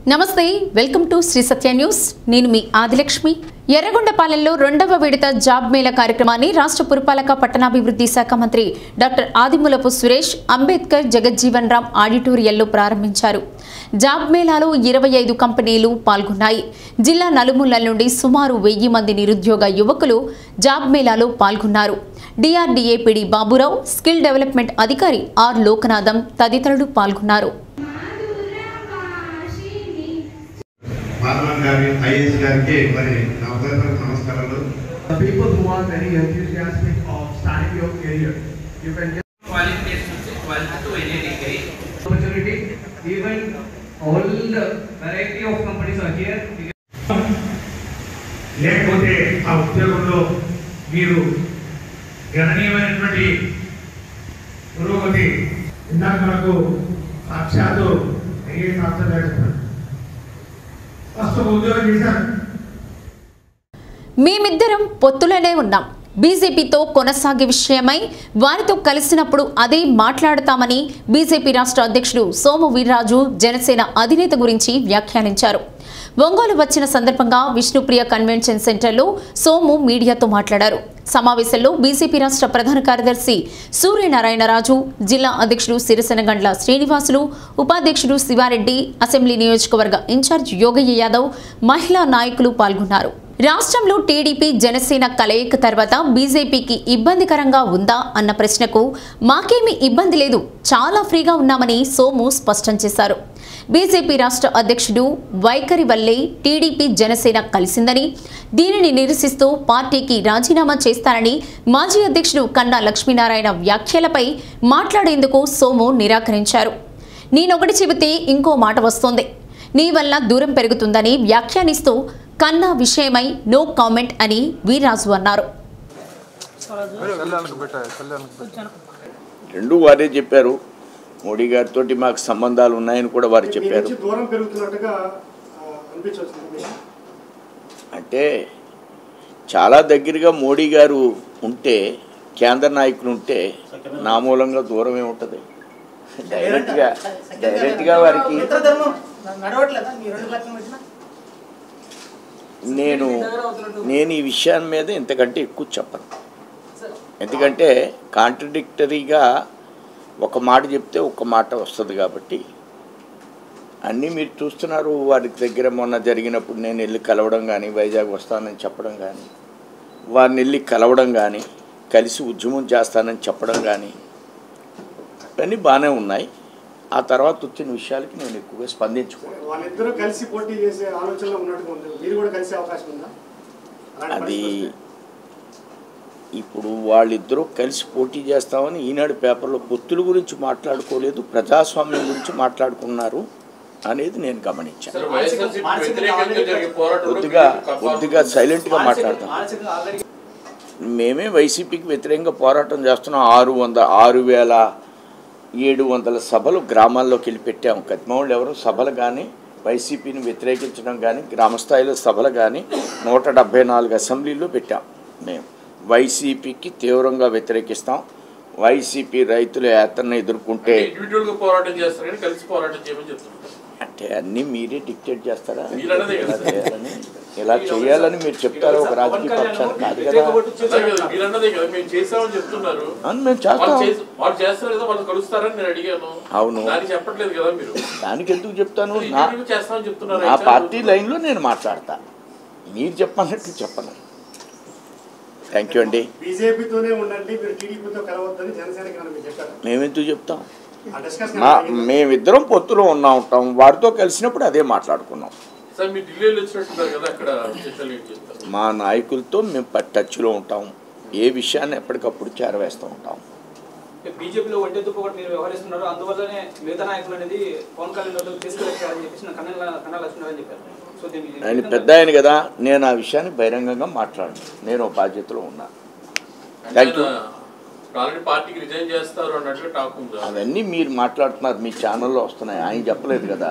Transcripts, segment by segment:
నమస్తే welcome to Sri Satya news నేను మీ ఆదిలక్ష్మి ఎర్రగొండపాలెంలో రెండవ విడత జాబ్ మేళా కార్యక్రమాన్ని రాష్ట్ర పురపాలక పట్టణాభివృద్ధి శాఖ మంత్రి డాక్టర్ ఆదిమూలపు సురేష్ అంబేద్కర్ జగజ్జీవన్ రామ్ ఆడిటోరియంలో ప్రారంభించారు జాబ్ మేళాలో ఇరవై ఐదు కంపెనీలు పాల్గొన్నాయి జిల్లా నలుమూలల నుండి సుమారు వెయ్యి మంది నిరుద్యోగ యువకులు జాబ్ మేళాలో పాల్గొన్నారు DRDA PD Baburao skill development అధికారి ఆర్ లోకనాథం తదితరులు పాల్గొన్నారు పార్లమెంట్ గారి ఐఏఎస్ గారికి మరి నా హృదయపూర్వక నమస్కారాలు The people who are very enthusiastic of starting your career, you can get qualification से quality to any degree. opportunity. Even all the variety of companies are here. You లేకపోతే ఆ ఉద్యోగంలో మీరు గణనీయమైనటువంటి పురోగతి ఇందాక మనకు సాక్షాత్తు ఏ శాస్త్రం చెప్పారు ఫస్ట్ ఒక ఉద్యోగం చేశారు మేమిద్దరం పొత్తులోనే ఉన్నాం బీజేపీతో కొనసాగే విషయమై వారితో కలిసినప్పుడు అదే మాట్లాడతామని బీజేపీ రాష్ట్ర అధ్యక్షుడు సోము వీర్రాజు జనసేన అధినేత గురించి వ్యాఖ్యానించారు ఒంగోలు వచ్చిన సందర్భంగా విష్ణుప్రియ కన్వెన్షన్ సెంటర్లో సోము మీడియాతో మాట్లాడారు సమావేశంలో బీజేపీ రాష్ట్ర ప్రధాన కార్యదర్శి సూర్యనారాయణరాజు జిల్లా అధ్యక్షుడు సిరిసెనగండ్ల శ్రీనివాసులు ఉపాధ్యక్షుడు శివారెడ్డి అసెంబ్లీ నియోజకవర్గ ఇన్ఛార్జ్ యోగయ్య యాదవ్ మహిళా నాయకులు పాల్గొన్నారు రాష్ట్రంలో టీడీపీ జనసేన కలయిక తర్వాత బీజేపీకి ఇబ్బందికరంగా ఉందా అన్న ప్రశ్నకు మాకేమీ ఇబ్బంది లేదు చాలా ఫ్రీగా ఉన్నామని సోము స్పష్టం చేశారు బీజేపీ రాష్ట్ర అధ్యక్షుడు వైఖరి వల్లే టీడీపీ జనసేన కలిసిందని దీనిని నిరసిస్తూ పార్టీకి రాజీనామా చేస్తానని మాజీ అధ్యక్షుడు కన్నా లక్ష్మీనారాయణ వ్యాఖ్యలపై మాట్లాడేందుకు సోము నిరాకరించారు నేనొకటి చెబితే ఇంకో మాట వస్తోంది నీ వల్ల దూరం పెరుగుతుందని వ్యాఖ్యానిస్తూ కన్నా విషయమై నో కామెంట్ అని వీర్రాజు అన్నారు రెండు వారే చెప్పారు మోడీ గారితో మాకు సంబంధాలు ఉన్నాయని కూడా వారు చెప్పారు నుంచి దూరం పెరుగుతున్నట్టుగా ఆ, అనిపించవచ్చింది మీకు. అంటే చాలా దగ్గరగా మోడీ గారు ఉంటే కేంద్ర నాయకులు ఉంటే నా మూలంగా దూరమే ఉంటుంది డైరెక్ట్గా డైరెక్ట్గా వారికి మిత్రధర్మం నడవట్లేదా మీ రెండు పక్కల మధ్యన నేను నేను ఈ విషయం మీద ఇంతకంటే ఎక్కువ చెప్పను ఎందుకంటే కాంట్రడిక్టరీగా ఒక మాట చెప్తే ఒక మాట వస్తుంది కాబట్టి అన్నీ మీరు చూస్తున్నారు వారి దగ్గర మొన్న జరిగినప్పుడు నేను వెళ్ళి కలవడం కానీ వైజాగ్ వస్తానని చెప్పడం కానీ వారిని వెళ్ళి కలవడం కానీ కలిసి ఉద్యమం చేస్తానని చెప్పడం కానీ ఇవన్నీ బాగానే ఉన్నాయి ఆ తర్వాత వచ్చిన విషయాలకి నేను ఎక్కువగా స్పందించుకోను వాళ్ళిద్దరూ కలిసి పోటీ చేసే ఆలోచనలో ఉన్నట్టుగా ఉంది మీరు కూడా కలిసే అవకాశం ఉందా అలాంటి అది పరిస్థితి వస్తే? ఇప్పుడు వాళ్ళిద్దరూ కలిసి పోటీ చేస్తామని ఈనాడు పేపర్లో పొత్తుల గురించి మాట్లాడుకోలేదు ప్రజాస్వామ్యం గురించి మాట్లాడుకున్నారు అనేది నేను గమనించాను సరే వైఎస్ఆర్సీపీ వ్యతిరేకంగా జరిగే పోరాటంలో కొద్దిగా మీరు కొద్దిగా సైలెంట్గా మాట్లాడతాం మానసికంగా ఆల్రెడీ మేమే వైసీపీకి వ్యతిరేకంగా పోరాటం చేస్తున్నాం ఆరు వంద ఆరు వేల ఏడు వందల సభలు గ్రామాల్లోకి వెళ్ళి పెట్టాము కత్మవాళ్ళు ఎవరు సభలు కానీ వైసీపీని వ్యతిరేకించడం కానీ గ్రామస్థాయిలో సభలు కానీ నూట డెబ్భై నాలుగు అసెంబ్లీల్లో పెట్టాం మేము వైసీపీకి తీవ్రంగా వ్యతిరేకిస్తాం వైసీపీ రైతుల యాత్రను ఎదుర్కొంటే ఇండివిజువల్ గా పోరాటం చేస్తారు కానీ కలిసి పోరాటం చేయమని చెప్తున్నారు అంటే అన్నీ మీరే డిక్టేట్ చేస్తారా మీరు అన్నదే ఇలా కదా. చేయాలని ఇలా చేయాలని మీరు చెప్తారా ఒక రాజకీయ పక్షానికి కాదు కదా అదే కదా, మీరు అన్నదే కదా మేము చేసామని చెప్తున్నారు అవును మేము వాళ్ళు చేస్తాం చేసి- వాళ్ళు చేస్తారు కదా వాళ్ళు కలుస్తారని నేను అడిగాను అవును. దానికి చెప్పట్లేదు కదా మీరు దానికి ఎందుకు చెప్తాను నా ఇండివిజువల్ చేస్తామని చెప్తున్నారు నా అయితే పార్టీ లైన్లో నేను మాట్లాడతా మీరు చెప్పన్నట్టు చెప్పను థ్యాంక్ యూ అండి బీజేపీతోనే ఉండండి మీరు టీడీపీతో కలవద్దని జనసేనకి ఏమైనా మీరు చెప్పారు మేమెందుకు చెప్తాం ఆ డిస్కషన్ మా మేమిద్దరం పొత్తులో ఉన్నా ఉంటాం వారితో కలిసినప్పుడు అదే మాట్లాడుకున్నాం సార్ మీరు ఢిల్లీలో వచ్చినట్టున్నారు కదా అక్కడ చర్చలు ఏం చేస్తారు మా నాయకులతో మేము ప- టచ్లో ఉంటాం ఏ విషయాన్ని ఎప్పటికప్పుడు చేరవేస్తూ ఉంటాం బీజేపీలో ఒంటెత్తుకు ఒకటి మీరు వ్యవహరిస్తున్నారు అందువల్లనే మిగతా నాయకులు అనేది పవన్ కళ్యాణ్ వద్దకు తీసుకువచ్చారని చెప్పేసి నా కన్నా కన్నా లక్ష్మీనారాయణ చెప్పారు సో దీన్ని ఆయన పెద్ద ఆయన కదా నేను ఆ విషయాన్ని బహిరంగంగా మాట్లాడను నేను ఓ బాధ్యతలో ఉన్నా థ్యాంక్ యూ ఆల్రెడీ పార్టీకి రిజైన్ చేస్తారు అన్నట్లు టాక్ ఉంది అవన్నీ మీరు మాట్లాడుతున్నారు మీ ఛానల్లో వస్తున్నాయి ఆయన చెప్పలేదు కదా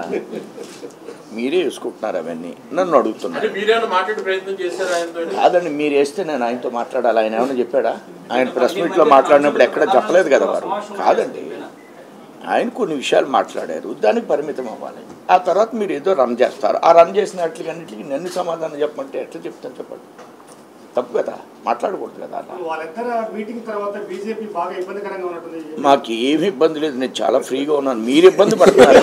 మీరే వేసుకుంటున్నారు అవన్నీ నన్ను అంటే అడుగుతున్నారు మీరేమైనా మాట్లాడే ప్రయత్నం చేశారు ఆయనతో కాదండి మీరు వేస్తే నేను ఆయనతో మాట్లాడాలి ఆయన ఏమైనా చెప్పాడా ఆయన ప్రెస్ మీట్లో మాట్లాడినప్పుడు ఎక్కడ చెప్పలేదు కదా వారు కాదండి ఆయన కొన్ని విషయాలు మాట్లాడారు దానికి పరిమితం అవ్వాలి ఆ తర్వాత మీరు ఏదో రన్ చేస్తారు ఆ రన్ చేసిన వాటికి అన్నిటికీ నన్ను సమాధానం చెప్పమంటే ఎట్లా చెప్తాను చెప్పండి తప్పు కదా మాట్లాడకూడదు కదా అలా వాళ్ళిద్దరు మీటింగ్ తర్వాత బీజేపీ బాగా ఇబ్బందికరంగా ఉన్నట్టుంది మాకు ఏమీ ఇబ్బంది లేదు నేను చాలా ఫ్రీగా ఉన్నాను మీరు ఇబ్బంది పడుతున్నారు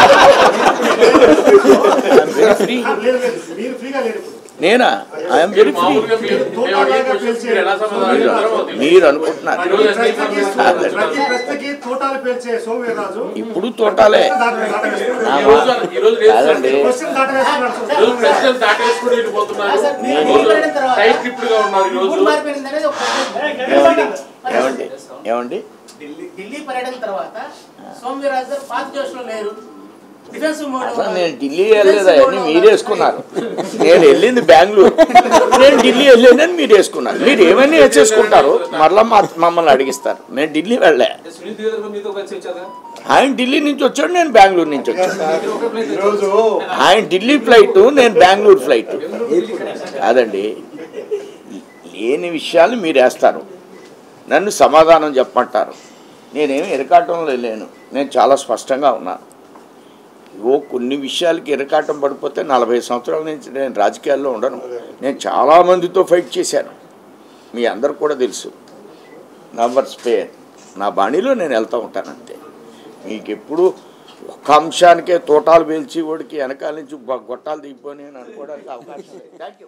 I'm very free. లేదు లేదు మీరు ఫ్రీగా లేరు ఇప్పుడు నేనా ఐఎమ్ వెరీ ఫ్రీ మామూలుగా మీరు మేము అడిగే questions మీరు ఎలా సమాధానం చెప్తారో మాకు తెలియదు. మీరు అనుకుంటున్నారు ఈరోజు ఎస్ఐ ప్రశ్నకి సమాధానం ప్రతి ప్రశ్నకి తోటాలు పేల్చే సోమవీర్రాజు ఇప్పుడు తోటాలే దాటవేస్తున్నాడు. ఈ రోజు ఈ రోజు లేదు సార్. కాదండి క్వశ్చన్ దాటవేస్తున్నాడు సార్. ఈ రోజు ప్రెసిడెంట్ దాటేసుకుని వెళ్ళిపోతున్నారు ఈ రోజు టైట్ స్క్రిప్ట్ గా ఉన్నారు ఈ రోజు ఏమండి ఏమండి ఏమండి ఢిల్లీ ఢిల్లీ పర్యటన తర్వాత సోమవీరాజు గారు పాత జోష్లో లేరు డిఫెన్స్ మోడ్ అసలు నేను ఢిల్లీ వెళ్ళలేదు అవన్నీ మీరు వేసుకున్నారు నేను వెళ్ళింది బెంగళూరు నేను ఢిల్లీ వెళ్ళానని మీరు వేసుకున్నారు మీరు ఏమన్నీ వేసేసుకుంటారు మరలా మా మమ్మల్ని అడిగిస్తారు నేను ఢిల్లీ వెళ్ళా సునీల్ దేవ్ గారు మీతో కలిసి వచ్చారా ఆయన ఢిల్లీ నుంచి వచ్చాడు నేను బెంగళూరు నుంచి వచ్చాను మీరు ఒక ప్లేస్ ఈరోజు ఆయన ఢిల్లీ ఫ్లైట్ నేను బెంగళూరు ఫ్లైట్ కాదండి లేని విషయాలు మీరు వేస్తారు నన్ను సమాధానం చెప్పమంటారు నేనేమి ఇరకాటంలో లేను నేను చాలా స్పష్టంగా ఉన్నాను ఓ కొన్ని విషయాలకి ఇరకాటం పడిపోతే నలభై సంవత్సరాల నుంచి నేను రాజకీయాల్లో ఉండను నేను చాలామందితో ఫైట్ చేశాను మీ అందరు కూడా తెలుసు నంబర్ స్పేర్ నా బాణీలో నేను వెళ్తూ ఉంటాను అంతే మీకు ఎప్పుడు ఒక్క అంశానికే తోటాలు పేల్చి వాడికి వెనకాల నుంచి గొ- గొట్టాలు దిగిపోయి అని అనుకోవడానికి అవకాశం లేదు థ్యాంక్ యూ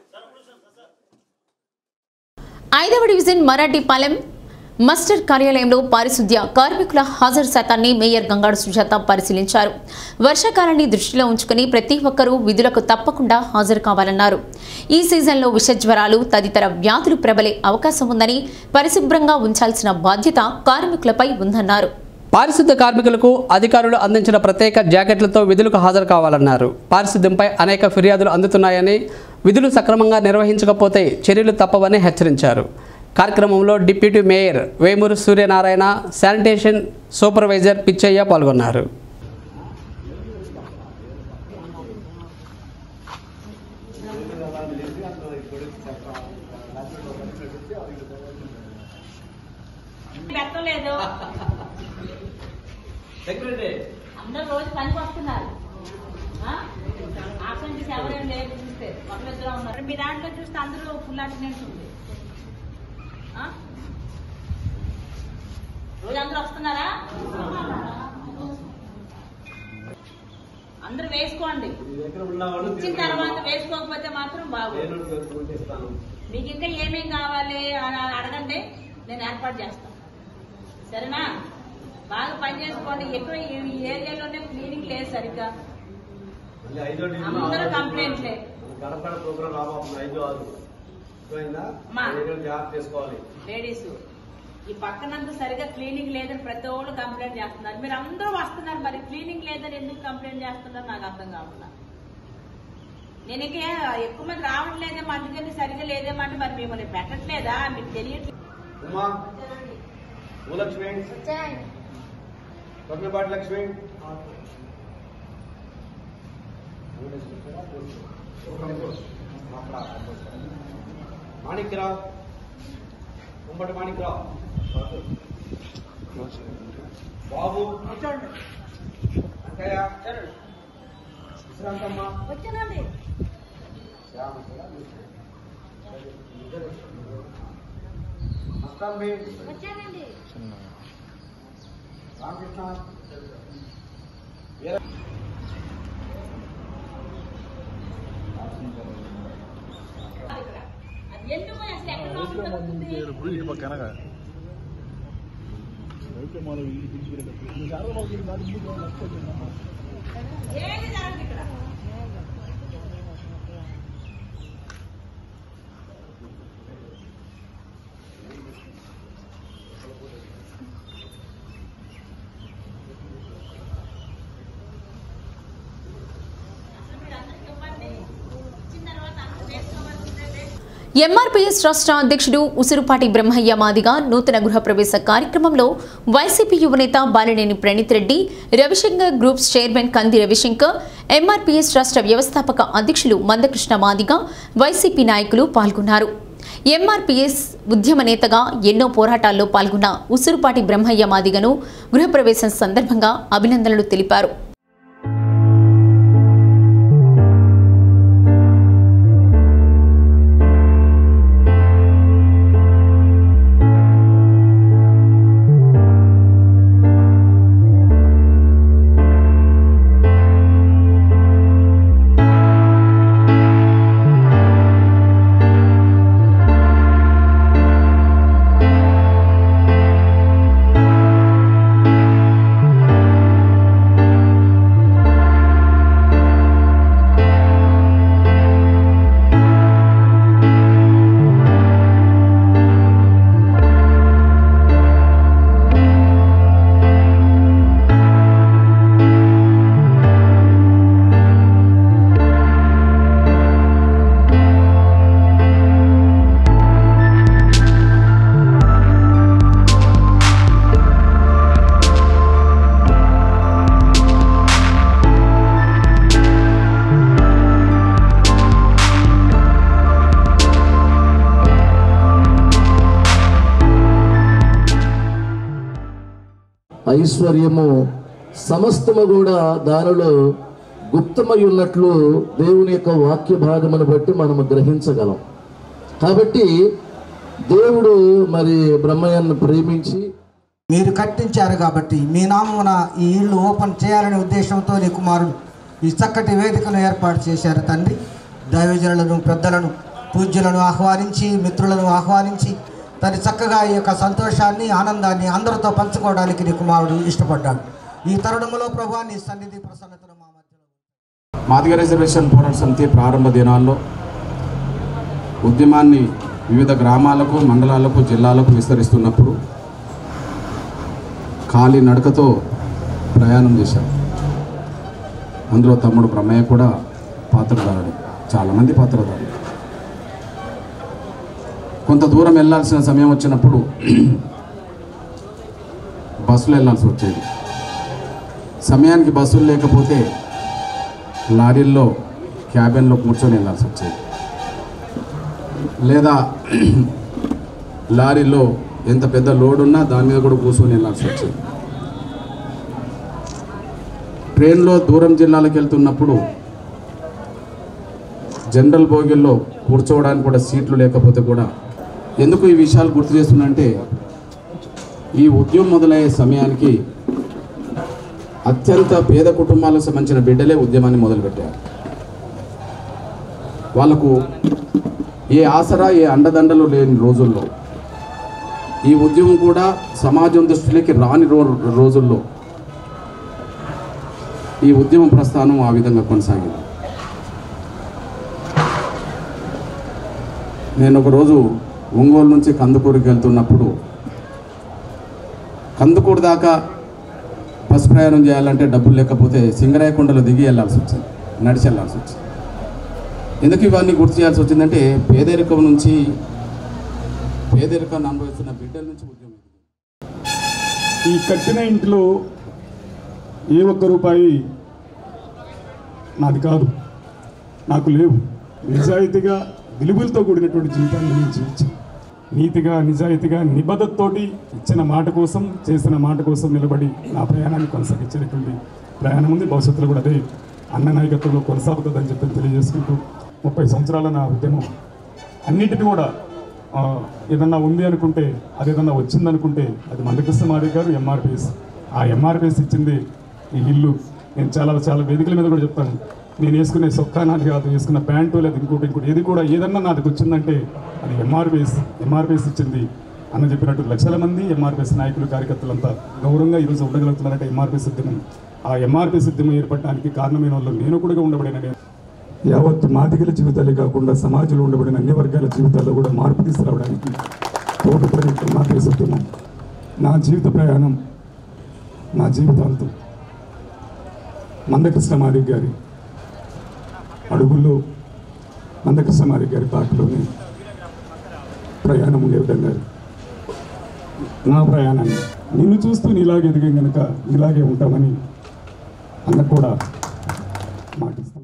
ఐదవ డివిజన్ మరాఠీపాలెం మస్టర్ కార్యాలయంలో పారిశుద్ధ్య కార్మికుల హాజరు శాతాన్ని మేయర్ గంగాడు సుజాత పరిశీలించారు వర్షాకాలాన్ని దృష్టిలో ఉంచుకుని ప్రతి ఒక్కరూ విధులకు తప్పకుండా హాజరు కావాలన్నారు ఈ సీజన్లో విషజ్వరాలు తదితర వ్యాధులు ప్రబలే అవకాశం ఉందని పరిశుభ్రంగా ఉంచాల్సిన బాధ్యత కార్మికులపై ఉందన్నారు పారిశుద్ధ కార్మికులకు అధికారులు అందించిన ప్రత్యేక జాకెట్లతో విధులకు హాజరు కావాలన్నారు పారిశుద్ధ్యంపై అనేక ఫిర్యాదులు అందుతున్నాయని విధులు సక్రమంగా నిర్వహించకపోతే చర్యలు తప్పవని హెచ్చరించారు కార్యక్రమంలో deputy mayor Vemuru Suryanarayana sanitation supervisor Pitchaiah పాల్గొన్నారు పెట్టలేదు అందరూ రోజు పనికి వస్తున్నారు ఆబ్సెంటీస్ ఎవరేం లేదు చూస్తే ఒకరిద్దరు ఉన్నారు మీ దాంట్లో చూస్తే అందరూ ఫుల్ అటెండెన్స్ ఉంది ఆ? రోజు అందరూ వస్తున్నారా అందరూ వేసుకోండి ఇచ్చిన తర్వాత వేసుకోకపోతే మాత్రం బాగోదు మీకు ఇంకా ఏమేం కావాలి అని అడగండి నేను ఏర్పాటు చేస్తాను సరేనా బాగా పని చేసుకోండి ఎక్కువ ఈ ఏరియాలోనే క్లీనింగ్ లేదు సరిగ్గా అందరూ కంప్లైంట్లే గడపడ ప్రోగ్రామ్ రాబోతుంది ఐదు ఆరు అర్థమైందా? మా. ఏదో జాగ్రత్త చేసుకోవాలి లేడీస్ ఈ పక్కనంతా సరిగా క్లీనింగ్ లేదని ప్రతి ఒక్కరు కంప్లైంట్ చేస్తున్నారు మీరు అందరూ వస్తున్నారు మరి క్లీనింగ్ లేదని ఎందుకు కంప్లైంట్ చేస్తున్నారు నాకు అర్థం కావట్లా నేను ఇంకే ఎక్కువ మంది రావట్లేదేమో అందుకని సరిగా లేదేమో అంటే మరి మిమ్మల్ని పెట్టట్లేదా మీకు తెలియట్లేదు ఉమా భూలక్ష్మి స్వర్ణపాటి లక్ష్మి మాణిక్యరావు కుంపటి మాణిక్యరావు బాబు అంకయ్య విశ్రాంతమ్మ వచ్చానండి మస్తాన్బి వచ్చానండి రామకృష్ణ అది ఎందుకు అసలు ఎక్కడ లోపల దొరుకుతుంది? ఏమీ జరగదు ఇక్కడ అసలు మీరు అందరికి ఇవ్వండి ఇచ్చిన తర్వాత అందరూ వేసుకోవాల్సిందే ఎంఆర్పీఎస్ రాష్ట్ర అధ్యక్షుడు ఉసురుపాటి బ్రహ్మయ్య మాదిగా నూతన గృహప్రవేశ కార్యక్రమంలో వైసీపీ యువనేత Balineni Praneeth Reddy Ravishankar groups chairman Kandi Ravishankar MRPS రాష్ట్ర వ్యవస్థాపక అధ్యక్షులు మందకృష్ణ మాదిగా వైసీపీ నాయకులు పాల్గొన్నారు ఎంఆర్పీఎస్ ఉద్యమ నేతగా ఎన్నో పోరాటాల్లో పాల్గొన్న ఉసురుపాటి బ్రహ్మయ్య మాదిగను గృహప్రవేశం సందర్భంగా అభినందనలు తెలిపారు ఐశ్వర్యము సమస్తము కూడా దానిలో గుప్తమై ఉన్నట్లు దేవుని యొక్క వాక్య భాగమును బట్టి మనము గ్రహించగలం కాబట్టి దేవుడు మరి బ్రహ్మయ్యను ప్రేమించి మీరు కట్టించారు కాబట్టి మీ నామమున ఈ ఇల్లు ఓపెన్ చేయాలనే ఉద్దేశంతో నీ కుమారుడు ఈ చక్కటి వేదికను ఏర్పాటు చేశారు తండ్రి దైవజనులను పెద్దలను పూజ్యులను ఆహ్వానించి మిత్రులను ఆహ్వానించి తను చక్కగా ఈ యొక్క సంతోషాన్ని ఆనందాన్ని అందరితో పంచుకోవడానికి నీ కుమారుడు ఇష్టపడ్డాడు ఈ తరుణంలో ప్రభా నీ సన్నిధి ప్రసన్నతను మా మాదిగ రిజర్వేషన్ పోరాట సమితి ప్రారంభ దినాల్లో ఉద్యమాన్ని వివిధ గ్రామాలకు మండలాలకు జిల్లాలకు విస్తరిస్తున్నప్పుడు ఖాళీ నడకతో ప్రయాణం చేశాం అందులో తమ్ముడు బ్రహ్మయ్య కూడా పాత్రధారుడు చాలామంది పాత్రధారులు కొంత దూరం వెళ్ళాల్సిన సమయం వచ్చినప్పుడు బస్సులు వెళ్ళాల్సి వచ్చేది సమయానికి బస్సులు లేకపోతే లారీల్లో క్యాబిన్లో కూర్చొని వెళ్ళాల్సి వచ్చేది లేదా లారీలో ఎంత పెద్ద లోడ్ ఉన్నా దాని మీద కూడా కూర్చొని వెళ్ళాల్సి వచ్చేది ట్రైన్లో దూరం జిల్లాలకు వెళ్తున్నప్పుడు జనరల్ బోగిల్లో కూర్చోవడానికి కూడా సీట్లు లేకపోతే కూడా ఎందుకు ఈ విషయాలు గుర్తు చేస్తున్నంటే ఈ ఉద్యమం మొదలయ్యే సమయానికి అత్యంత పేద కుటుంబాలకు సంబంధించిన బిడ్డలే ఉద్యమాన్ని మొదలుపెట్టారు వాళ్ళకు ఏ ఆసరా ఏ అండదండలు లేని రోజుల్లో ఈ ఉద్యమం కూడా సమాజం దృష్టిలోకి రాని రో రోజుల్లో ఈ ఉద్యమం ప్రస్థానం ఆ విధంగా కొనసాగింది నేను ఒకరోజు ఒంగోలు నుంచి కందుకూరుకి వెళ్తున్నప్పుడు కందుకూరు దాకా బస్ ప్రయాణం చేయాలంటే డబ్బులు లేకపోతే సింగరాయకొండలో దిగి వెళ్ళాల్సి వచ్చింది నడిచి వెళ్ళాల్సి వచ్చింది ఎందుకు ఇవన్నీ గుర్తు చేయాల్సి వచ్చిందంటే పేదరికం నుంచి పేదరికాన్ని అనుభవిస్తున్న బిడ్డల నుంచి ఉద్యమం ఈ కట్టిన ఇంట్లో ఏ ఒక్క రూపాయి నాది కాదు నాకు లేవు నిజాయితీగా విలువలతో కూడినటువంటి జీవితాన్ని నేను జీవించాను నీతిగా నిజాయితీగా నిబద్ధతతోటి ఇచ్చిన మాట కోసం చేసిన మాట కోసం నిలబడి నా ప్రయాణాన్ని కొనసాగించేటువంటి ప్రయాణం ఉంది భవిష్యత్తులో కూడా అదే అన్న నాయకత్వంలో కొనసాగుతుందని చెప్పి తెలియజేసుకుంటూ ముప్పై సంవత్సరాల నా ఉద్యమం అన్నిటిని కూడా ఆ, ఏదన్నా ఉంది అనుకుంటే అది ఏదన్నా వచ్చిందనుకుంటే అది మందకృష్ణ మారి గారు ఎంఆర్పిఎస్ ఆ ఎంఆర్పిఎస్ ఇచ్చింది ఈ ఇల్లు నేను చాలా చాలా వేదికల మీద కూడా చెప్తాను నేను వేసుకునే సొక్కా నాది కాదు వేసుకున్న ప్యాంటు లేదా ఇంకోటి ఇంకోటి ఏది కూడా ఏదన్నా నాది వచ్చిందంటే అది ఎంఆర్పిఎస్ ఎంఆర్పిఎస్ ఇచ్చింది అన్న చెప్పినట్టు లక్షల మంది ఎంఆర్పిఎస్ నాయకులు కార్యకర్తలంతా గౌరవంగా ఈరోజు ఉండగలుగుతున్నారంటే ఎంఆర్పిఎస్ ఉద్యమం ఆ ఎంఆర్పిఎస్ ఉద్యమం ఏర్పడడానికి కారణమైన వాళ్ళు నేను కూడా ఉండబడిన నేను యావత్ మాదిగల జీవితాలే కాకుండా సమాజంలో ఉండబడిన అన్ని వర్గాల జీవితాల్లో కూడా మార్పు తీసుకురావడానికి తోడ్పడే ఎంఆర్పిఎస్ ఉద్యమం నా జీవిత ప్రయాణం నా జీవితాంతం మందకృష్ణ మాదిక్ గారి అడుగుల్లో మందకృష్ణ మాదిక్ గారి పాటలోనే ప్రయాణం ఉండే విధంగా నా ప్రయాణాన్ని నిన్ను చూస్తూ నీలాగే ఎదిగే కనుక ఇలాగే ఉంటామని అన్న కూడా మాటిస్తాను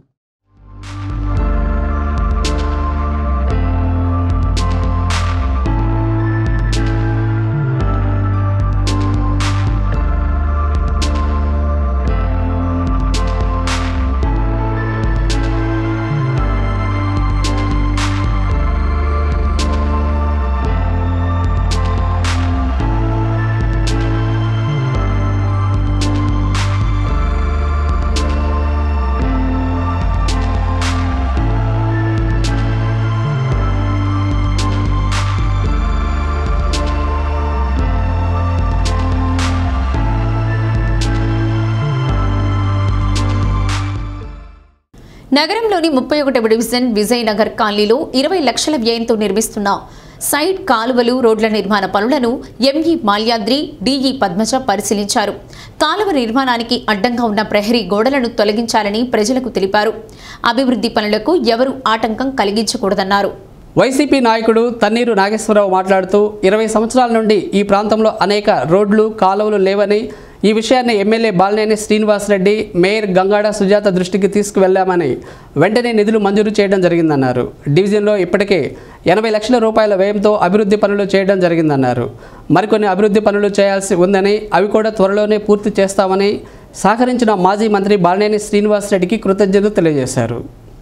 నగరంలోని ముప్పై ఒకటవ డివిజన్ విజయనగర్ కాలనీలో ఇరవై లక్షల వ్యయంతో నిర్మిస్తున్న సైడ్ కాలువలు రోడ్ల నిర్మాణ పనులను ఎంఈ మాల్యాద్రి డిఈ పద్మజ పరిశీలించారు కాలువ నిర్మాణానికి అడ్డంగా ఉన్న ప్రహరీ గోడలను తొలగించాలని ప్రజలకు తెలిపారు అభివృద్ధి పనులకు ఎవరూ ఆటంకం కలిగించకూడదన్నారు వైసీపీ నాయకుడు తన్నీరు నాగేశ్వరరావు మాట్లాడుతూ ఇరవై సంవత్సరాల నుండి ఈ ప్రాంతంలో అనేక రోడ్లు కాలువలు లేవని ఈ విషయాన్ని ఎమ్మెల్యే బాలినేని శ్రీనివాసరెడ్డి మేయర్ గంగాడ సుజాత దృష్టికి తీసుకువెళ్లామని వెంటనే నిధులు మంజూరు చేయడం జరిగిందన్నారు డివిజన్లో ఇప్పటికే ఎనభై లక్షల రూపాయల వ్యయంతో అభివృద్ధి పనులు చేయడం జరిగిందన్నారు మరికొన్ని అభివృద్ధి పనులు చేయాల్సి ఉందని అవి కూడా త్వరలోనే పూర్తి చేస్తామని సహకరించిన మాజీ మంత్రి బాలినేని శ్రీనివాసరెడ్డికి కృతజ్ఞతలు తెలియజేశారు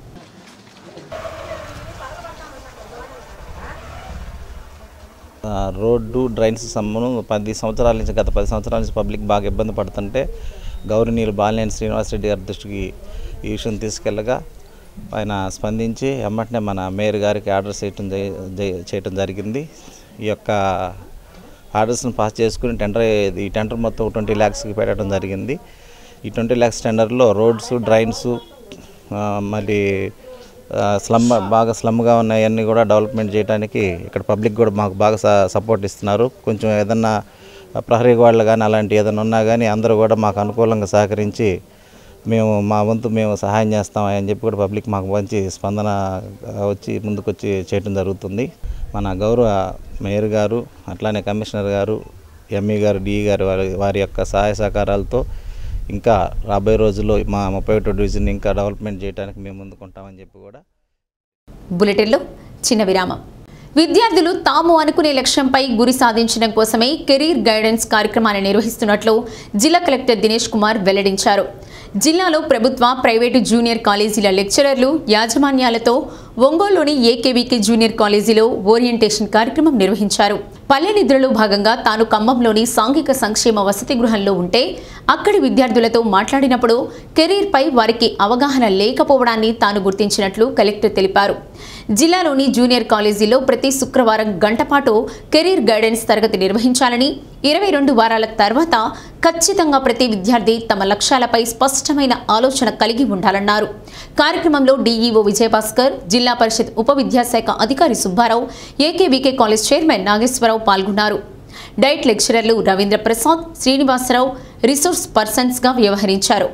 ఆ, రోడ్డు డ్రైన్స్ సమ్మును పది సంవత్సరాల నుంచి గత పది సంవత్సరాల నుంచి పబ్లిక్ బాగా ఇబ్బంది పడుతుంటే గౌరవనీయులు బాలినేని శ్రీనివాసరెడ్డి గారి దృష్టికి ఈ విషయం తీసుకెళ్ళగా ఆయన స్పందించి వెంబటనే మన మేయర్ గారికి ఆర్డర్స్ చేయటం జరి- జరి- చేయటం జరిగింది ఈ యొక్క ఆర్డర్స్ని పాస్ చేసుకుని టెండర్ ఈ టెండర్ మొత్తం ట్వంటీ ల్యాక్స్కి పెట్టడం జరిగింది ఈ ట్వంటీ ల్యాక్స్ టెండర్లో రోడ్స్ డ్రైన్స్ మళ్ళీ ఆ, స్లమ్ బాగా స్లమ్గా ఉన్నాయన్నీ కూడా డెవలప్మెంట్ చేయడానికి ఇక్కడ పబ్లిక్ కూడా మాకు బాగా స- సపోర్ట్ ఇస్తున్నారు కొంచెం ఏదన్నా ప్రహరీ గోడలు కానీ అలాంటి ఏదైనా ఉన్నా కానీ అందరూ కూడా మాకు అనుకూలంగా సహకరించి మేము మా వంతు మేము సహాయం చేస్తాం అని చెప్పి కూడా పబ్లిక్ మాకు మంచి స్పందన ఆ, వచ్చి ముందుకొచ్చి చేయడం జరుగుతుంది మన గౌరవ మేయర్ గారు అట్లానే కమిషనర్ గారు ఎంఈ గారు డిఈ గారు వారి వారి యొక్క సహాయ సహకారాలతో ఇంకా రాబోయే రోజుల్లో మా ముప్పై ఒకటో డివిజన్ ఇంకా డెవలప్మెంట్ చేయడానికి మేము ముందుకుంటామని చెప్పి కూడా బులెటిన్లో చిన్న విరామం విద్యార్థులు తాము అనుకునే లక్ష్యంపై గురి సాధించడం కోసమే కెరీర్ గైడెన్స్ కార్యక్రమాన్ని నిర్వహిస్తున్నట్లు జిల్లా కలెక్టర్ దినేష్ కుమార్ వెల్లడించారు జిల్లాలో ప్రభుత్వ ప్రైవేటు జూనియర్ కాలేజీల లెక్చరర్లు యాజమాన్యాలతో ఒంగోలులోని ఏకేవీకే జూనియర్ కాలేజీలో ఓరియంటేషన్ కార్యక్రమం నిర్వహించారు పల్లె నిద్రలో భాగంగా తాను ఖమ్మంలోని సాంఘిక సంక్షేమ వసతి గృహంలో ఉంటే అక్కడి విద్యార్థులతో మాట్లాడినప్పుడు కెరీర్పై వారికి అవగాహన లేకపోవడాన్ని తాను గుర్తించినట్లు కలెక్టర్ తెలిపారు జిల్లాలోని జూనియర్ కాలేజీలో ప్రతి శుక్రవారం గంటపాటు కెరీర్ గైడెన్స్ తరగతి నిర్వహించాలని ఇరవై రెండు వారాల తర్వాత ఖచ్చితంగా ప్రతి విద్యార్థి తమ లక్ష్యాలపై స్పష్టమైన ఆలోచన కలిగి ఉండాలన్నారు కార్యక్రమంలో డీఈఓ విజయభాస్కర్ జిల్లా పరిషత్ ఉప విద్యాశాఖ అధికారి Subbarao AKVK college chairman Nageswararao పాల్గొన్నారు డైట్ లెక్చరర్లు రవీంద్ర ప్రసాద్ శ్రీనివాసరావు రిసోర్స్ పర్సన్స్గా వ్యవహరించారు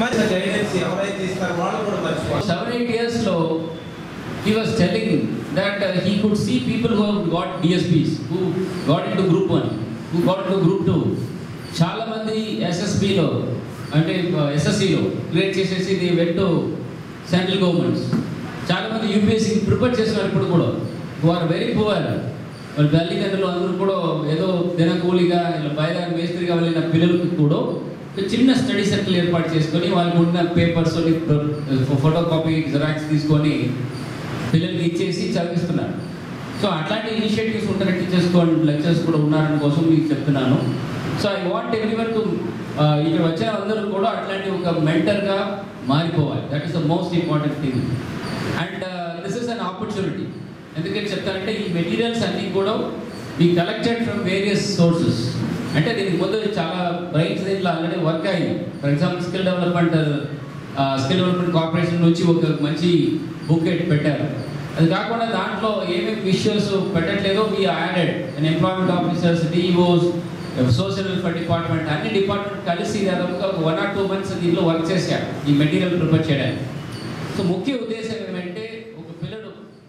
Seven, eight years low, he was telling that uh, he could see people who have got DSPs, who got into group one, who got into group two. చాలా మంది ఎస్ఎస్బిలో అంటే ఎస్ఎస్సిలో క్రియేట్ చేసేసి ది వెంట సెంట్రల్ గవర్నమెంట్స్ చాలా మంది UPSC prepare చేస్తున్నారు ఇప్పుడు కూడా హు ఆర్ వెరీ పువర్ వాళ్ళ తల్లిదండ్రులు అందరూ కూడా ఏదో దినకూలిగా ఇలా బయట మేస్త్రిగా వెళ్ళిన పిల్లలకి కూడా ఒక చిన్న స్టడీ సర్కిల్ ఏర్పాటు చేసుకొని వాళ్ళకు ఉన్న పేపర్స్ ఫోటో కాపీ జెరాక్స్ తీసుకొని పిల్లలకి ఇచ్చేసి చదివిస్తున్నారు సో అట్లాంటి ఇనిషియేటివ్స్ ఉంటున్న టీచర్స్ లెక్చర్స్ కూడా ఉన్నారని కోసం మీకు చెప్తున్నాను so I want everyone to ఇక్కడ వచ్చిన అందరూ కూడా అట్లాంటి ఒక మెంటర్గా మారిపోవాలి that is the most important thing and this is an opportunity ఎందుకంటే చెప్తానంటే ఈ మెటీరియల్స్ అన్నీ కూడా ఈ కలెక్టెడ్ ఫ్రమ్ వేరియస్ సోర్సెస్ అంటే దీనికి ముందు చాలా బ్రైట్స్ దీంట్లో ఆల్రెడీ వర్క్ అయింది for example skill development skill development corporation నుంచి ఒక మంచి బుక్ పెట్టారు అది కాకుండా దాంట్లో ఏమేమి విషయాస్ పెట్టట్లేదో we added and employment officers DOs social welfare department అన్ని డిపార్ట్మెంట్ కలిసి దాదాపుగా ఒక వన్ ఆర్ టూ మంత్స్ దీంట్లో వర్క్ చేశారు ఈ మెటీరియల్ ప్రిపేర్ చేయడానికి సో ముఖ్య ఉద్దేశం ఏమంటే ఒక పిల్లడు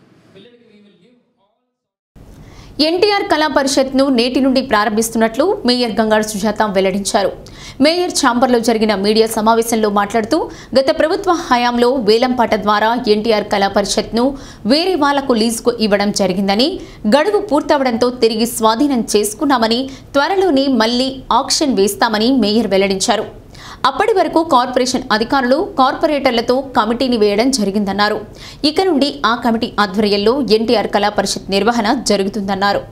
ఎన్టీఆర్ కళా పరిషత్ను నేటి నుండి ప్రారంభిస్తున్నట్లు మేయర్ గంగాడు సుజాత వెల్లడించారు మేయర్ ఛాంబర్లో జరిగిన మీడియా సమావేశంలో మాట్లాడుతూ గత ప్రభుత్వ హయాంలో వేలంపాట ద్వారా ఎన్టీఆర్ కళా పరిషత్ను వేరే వాళ్లకు లీజుకు ఇవ్వడం జరిగిందని గడువు పూర్తవడంతో తిరిగి స్వాధీనం చేసుకున్నామని త్వరలోనే మళ్లీ ఆక్షన్ వేస్తామని మేయర్ వెల్లడించారు అప్పటి వరకు కార్పొరేషన్ అధికారులు కార్పొరేటర్లతో కమిటీని వేయడం జరిగిందన్నారు ఇక నుండి ఆ కమిటీ ఆధ్వర్యంలో ఎన్టీఆర్ కళా పరిషత్ నిర్వహణ జరుగుతుందన్నారు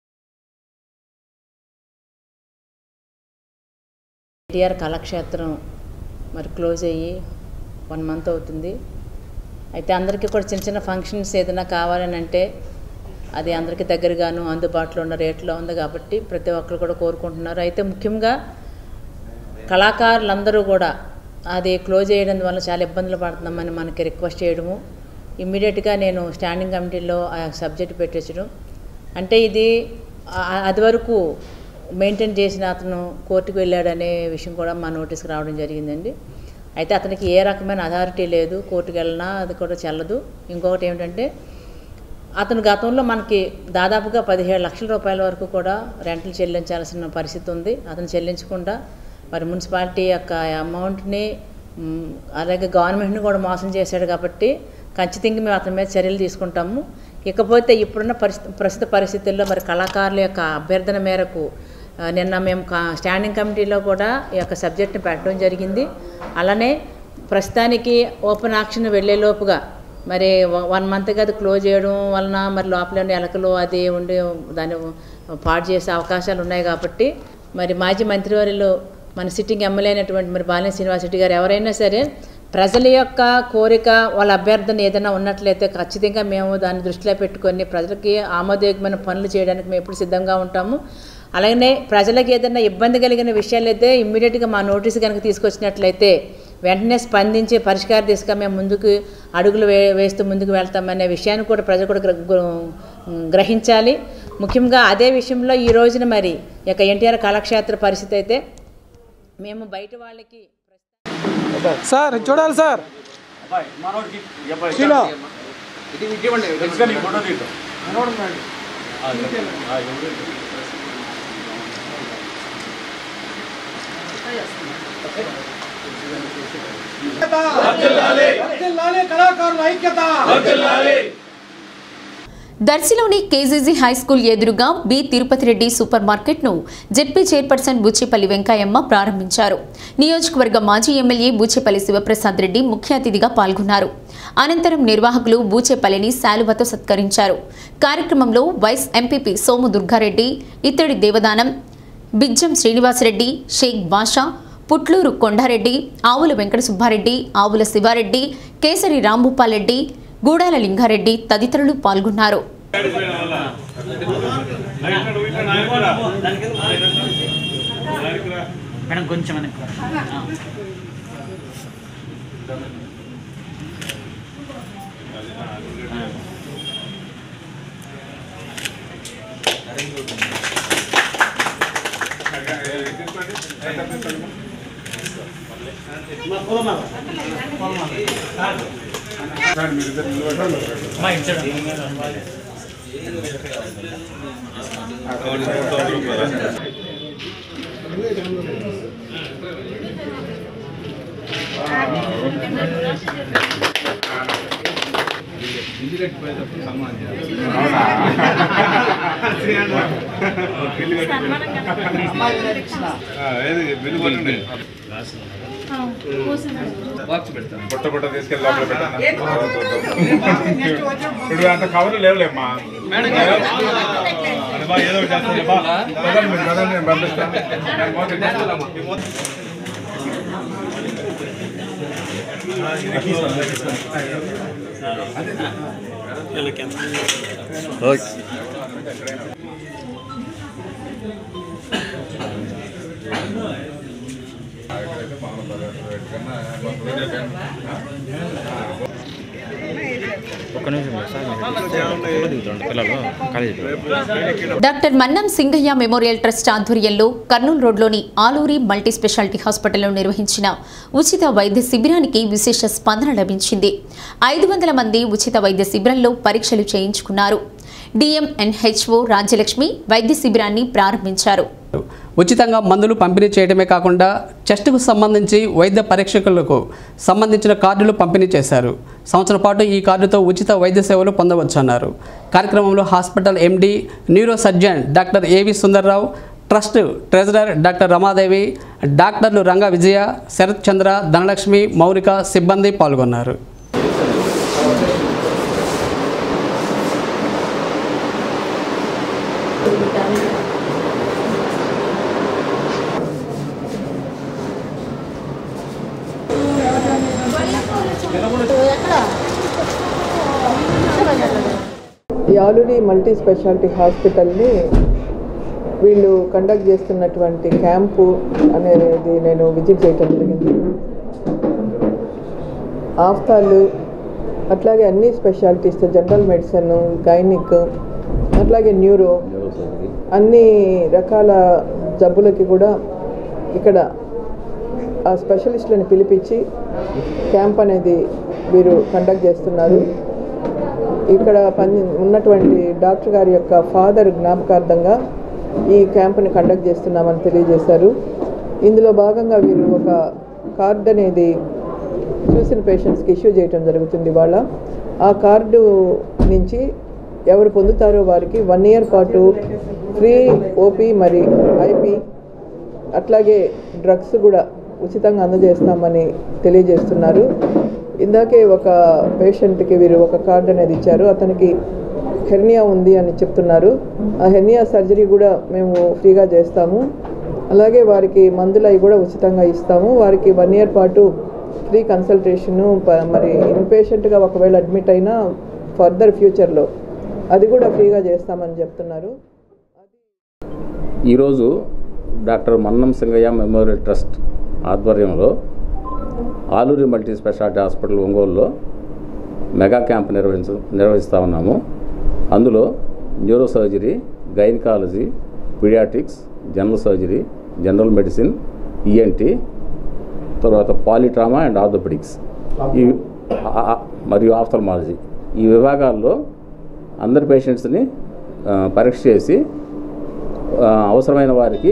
ఎన్టీఆర్ కళాక్షేత్రం మరి క్లోజ్ అయ్యి వన్ మంత్ అవుతుంది అయితే అందరికీ కూడా చిన్న చిన్న ఫంక్షన్స్ ఏదైనా కావాలని అంటే అది అందరికీ దగ్గరగాను అందుబాటులో ఉన్న రేట్లో ఉంది కాబట్టి ప్రతి ఒక్కరు కూడా కోరుకుంటున్నారు అయితే ముఖ్యంగా కళాకారులందరూ కూడా అది క్లోజ్ చేయడం వల్ల చాలా ఇబ్బందులు పడుతున్నామని మనకి రిక్వెస్ట్ చేయడము ఇమ్మీడియట్గా నేను స్టాండింగ్ కమిటీలో ఆ సబ్జెక్ట్ పెట్టించడం అంటే ఇది ఆ- అది వరకు మెయింటైన్ చేసిన అతను కోర్టుకు వెళ్ళాడనే విషయం కూడా మా నోటీస్కి రావడం జరిగిందండి అయితే అతనికి ఏ రకమైన అథారిటీ లేదు కోర్టుకు వెళ్ళినా అది కూడా చెల్లదు ఇంకొకటి ఏమిటంటే అతను గతంలో మనకి దాదాపుగా పదిహేడు లక్షల రూపాయల వరకు కూడా రెంట్లు చెల్లించాల్సిన పరిస్థితి ఉంది అతను చెల్లించకుండా మరి మున్సిపాలిటీ యొక్క అమౌంట్ని మ్, అలాగే గవర్నమెంట్ని కూడా మోసం చేశాడు కాబట్టి ఖచ్చితంగా మేము అతని మీద చర్యలు తీసుకుంటాము ఇకపోతే ఇప్పుడున్న పరిస్థితి ప్రస్తుత పరిస్థితుల్లో మరి కళాకారుల యొక్క అభ్యర్థన మేరకు ఆ, నిన్న మేము కా- స్టాండింగ్ కమిటీలో కూడా ఈ యొక్క సబ్జెక్ట్ని పెట్టడం జరిగింది అలానే ప్రస్తుతానికి ఓపెన్ ఆక్షన్ వెళ్ళేలోపుగా మరి వ- వన్ మంత్గా అది క్లోజ్ చేయడం వలన మరి లోపల ఉండే ఎలకలు అది ఉండి దాన్ని పాడు చేసే అవకాశాలు ఉన్నాయి కాబట్టి మరి మాజీ మంత్రివర్యులు మన సిట్టింగ్ ఎమ్మెల్యే అయినటువంటి మరి బాలినేని శ్రీనివాసరెడ్డి గారు ఎవరైనా సరే ప్రజల యొక్క కోరిక వాళ్ళ అభ్యర్థన ఏదైనా ఉన్నట్లయితే ఖచ్చితంగా మేము దాన్ని దృష్టిలో పెట్టుకొని ప్రజలకి ఆమోదయోగ్యమైన పనులు చేయడానికి మేము ఎప్పుడు సిద్ధంగా ఉంటాము అలాగనే ప్రజలకు ఏదైనా ఇబ్బంది కలిగిన విషయాలు అయితే ఇమ్మీడియట్గా మా నోటీస్ కనుక తీసుకొచ్చినట్లయితే వెంటనే స్పందించి పరిష్కార దిశగా మేము ముందుకు అడుగులు వే వేస్తూ ముందుకు వెళ్తామనే విషయాన్ని కూడా ప్రజలు కూడా గ్ర- గ్ర- గ్రహించాలి ముఖ్యంగా అదే విషయంలో ఈ రోజున మరి ఈ యొక్క ఎన్టీఆర్ కళాక్షేత్ర పరిస్థితి అయితే మేము బయట వాళ్ళకి సార్ చూడాలి సార్ శ్రీలో. కళాకారుల ఐక్యత దర్శిలోని కేజీజీ హై స్కూల్ ఎదురుగా బి తిరుపతి రెడ్డి సూపర్ మార్కెట్ను జెడ్పీ చైర్పర్సన్ బుచ్చిపల్లి వెంకయ్యమ్మ ప్రారంభించారు నియోజకవర్గ మాజీ ఎమ్మెల్యే బూచేపల్లి శివప్రసాద్ రెడ్డి ముఖ్య అతిథిగా పాల్గొన్నారు అనంతరం నిర్వాహకులు బూచేపల్లిని శాలువతో సత్కరించారు కార్యక్రమంలో వైస్ ఎంపీపీ సోము దుర్గారెడ్డి ఇత్తడి దేవదానం బిజ్జం శ్రీనివాసరెడ్డి షేక్ బాషా పుట్లూరు కొండారెడ్డి ఆవుల వెంకట సుబ్బారెడ్డి ఆవుల శివారెడ్డి కేసరి రాంభూపాలరెడ్డి గూడాల లింగారెడ్డి తదితరులు పాల్గొన్నారు మేడం కొంచెం వెనక్కి రా. ఆ. అమ్మా, ఇటు చూడు. బుట్ట బుట్ట తీసుకెళ్ళి లోపల పెట్టాను ఇప్పుడు అంత కవర్లు లేవులేమ్మా అది బా ఏదో ఒకటి చేస్తాను బా పదండి మీరు పదండి నేను పంపిస్తాను నేను మోత తీసుకెళ్ళామా ఒక్క నిమిషం సార్ ఫోటో దిగుతాండి పిల్లలు college doctor Mannam Singaiah memorial trust ఆధ్వర్యంలో కర్నూలు రోడ్లోని ఆలూరి మల్టీ స్పెషాలిటీ హాస్పిటల్లో నిర్వహించిన ఉచిత వైద్య శిబిరానికి విశేష స్పందన లభించింది ఐదు వందల మంది ఉచిత వైద్య శిబిరంలో పరీక్షలు చేయించుకున్నారు డిఎంఎన్హెచ్ఓ రాజ్యలక్ష్మి వైద్య శిబిరాన్ని ప్రారంభించారు ఉచితంగా మందులు పంపిణీ చేయడమే కాకుండా చెస్ట్కు సంబంధించి వైద్య పరీక్షకులకు సంబంధించిన కార్డులు పంపిణీ చేశారు సంవత్సరం పాటు ఈ కార్డుతో ఉచిత వైద్య సేవలు పొందవచ్చన్నారు కార్యక్రమంలో hospital MD neuro surgeon doctor AV Sundarrao trust treasurer doctor Ramadevi డాక్టర్లు రంగా విజయ శరత్ చంద్ర ధనలక్ష్మి మౌలిక సిబ్బంది పాల్గొన్నారు ఈ ఆల్రెడీ మల్టీ స్పెషాలిటీ హాస్పిటల్ని వీళ్ళు కండక్ట్ చేస్తున్నటువంటి క్యాంపు అనేది నేను విజిట్ చేయటం జరిగింది ఆఫ్తాలు అట్లాగే అన్ని స్పెషాలిటీస్ జనరల్ మెడిసిన్ గైనిక్ అట్లాగే న్యూరో అన్ని రకాల జబ్బులకి కూడా ఇక్కడ ఆ స్పెషలిస్టులను పిలిపించి క్యాంప్ అనేది వీరు కండక్ట్ చేస్తున్నారు ఇక్కడ పని ఉన్నటువంటి డాక్టర్ గారి యొక్క ఫాదర్ జ్ఞాపకార్థంగా ఈ క్యాంపుని కండక్ట్ చేస్తున్నామని తెలియజేశారు ఇందులో భాగంగా వీరు ఒక కార్డ్ అనేది చూసిన పేషెంట్స్కి ఇష్యూ చేయటం జరుగుతుంది వాళ్ళ ఆ కార్డు నుంచి ఎవరు పొందుతారో వారికి వన్ ఇయర్ పాటు ఫ్రీ ఓపీ మరి ఐపీ అట్లాగే డ్రగ్స్ కూడా ఉచితంగా అందజేస్తామని తెలియజేస్తున్నారు ఇందాకే ఒక పేషెంట్కి వీరు ఒక కార్డు అనేది ఇచ్చారు అతనికి హెర్నియా ఉంది అని చెప్తున్నారు ఆ హెర్నియా సర్జరీ కూడా మేము ఫ్రీగా చేస్తాము అలాగే వారికి మందులు అవి కూడా ఉచితంగా ఇస్తాము వారికి వన్ ఇయర్ పాటు ఫ్రీ కన్సల్టేషను ప- మరి ఇన్పేషెంట్గా ఒకవేళ అడ్మిట్ అయినా ఫర్దర్ ఫ్యూచర్లో అది కూడా ఫ్రీగా చేస్తామని చెప్తున్నారు ఈరోజు doctor Mannam Singaiah memorial trust ఆధ్వర్యంలో ఆలూరి మల్టీ స్పెషాలిటీ హాస్పిటల్ ఒంగోలులో మెగా క్యాంప్ నిర్వహించ నిర్వహిస్తూ ఉన్నాము అందులో neuro surgery gynaecology paediatrics general surgery general medicine ENT తర్వాత పాలిట్రామా అండ్ ఆర్థోపెడిక్స్ ఈ ఆ- ఆ- మరియు ఆఫ్థల్మాలజీ ఈ విభాగాల్లో అందరి పేషెంట్స్ని ఆ, పరీక్ష చేసి ఆ, అవసరమైన వారికి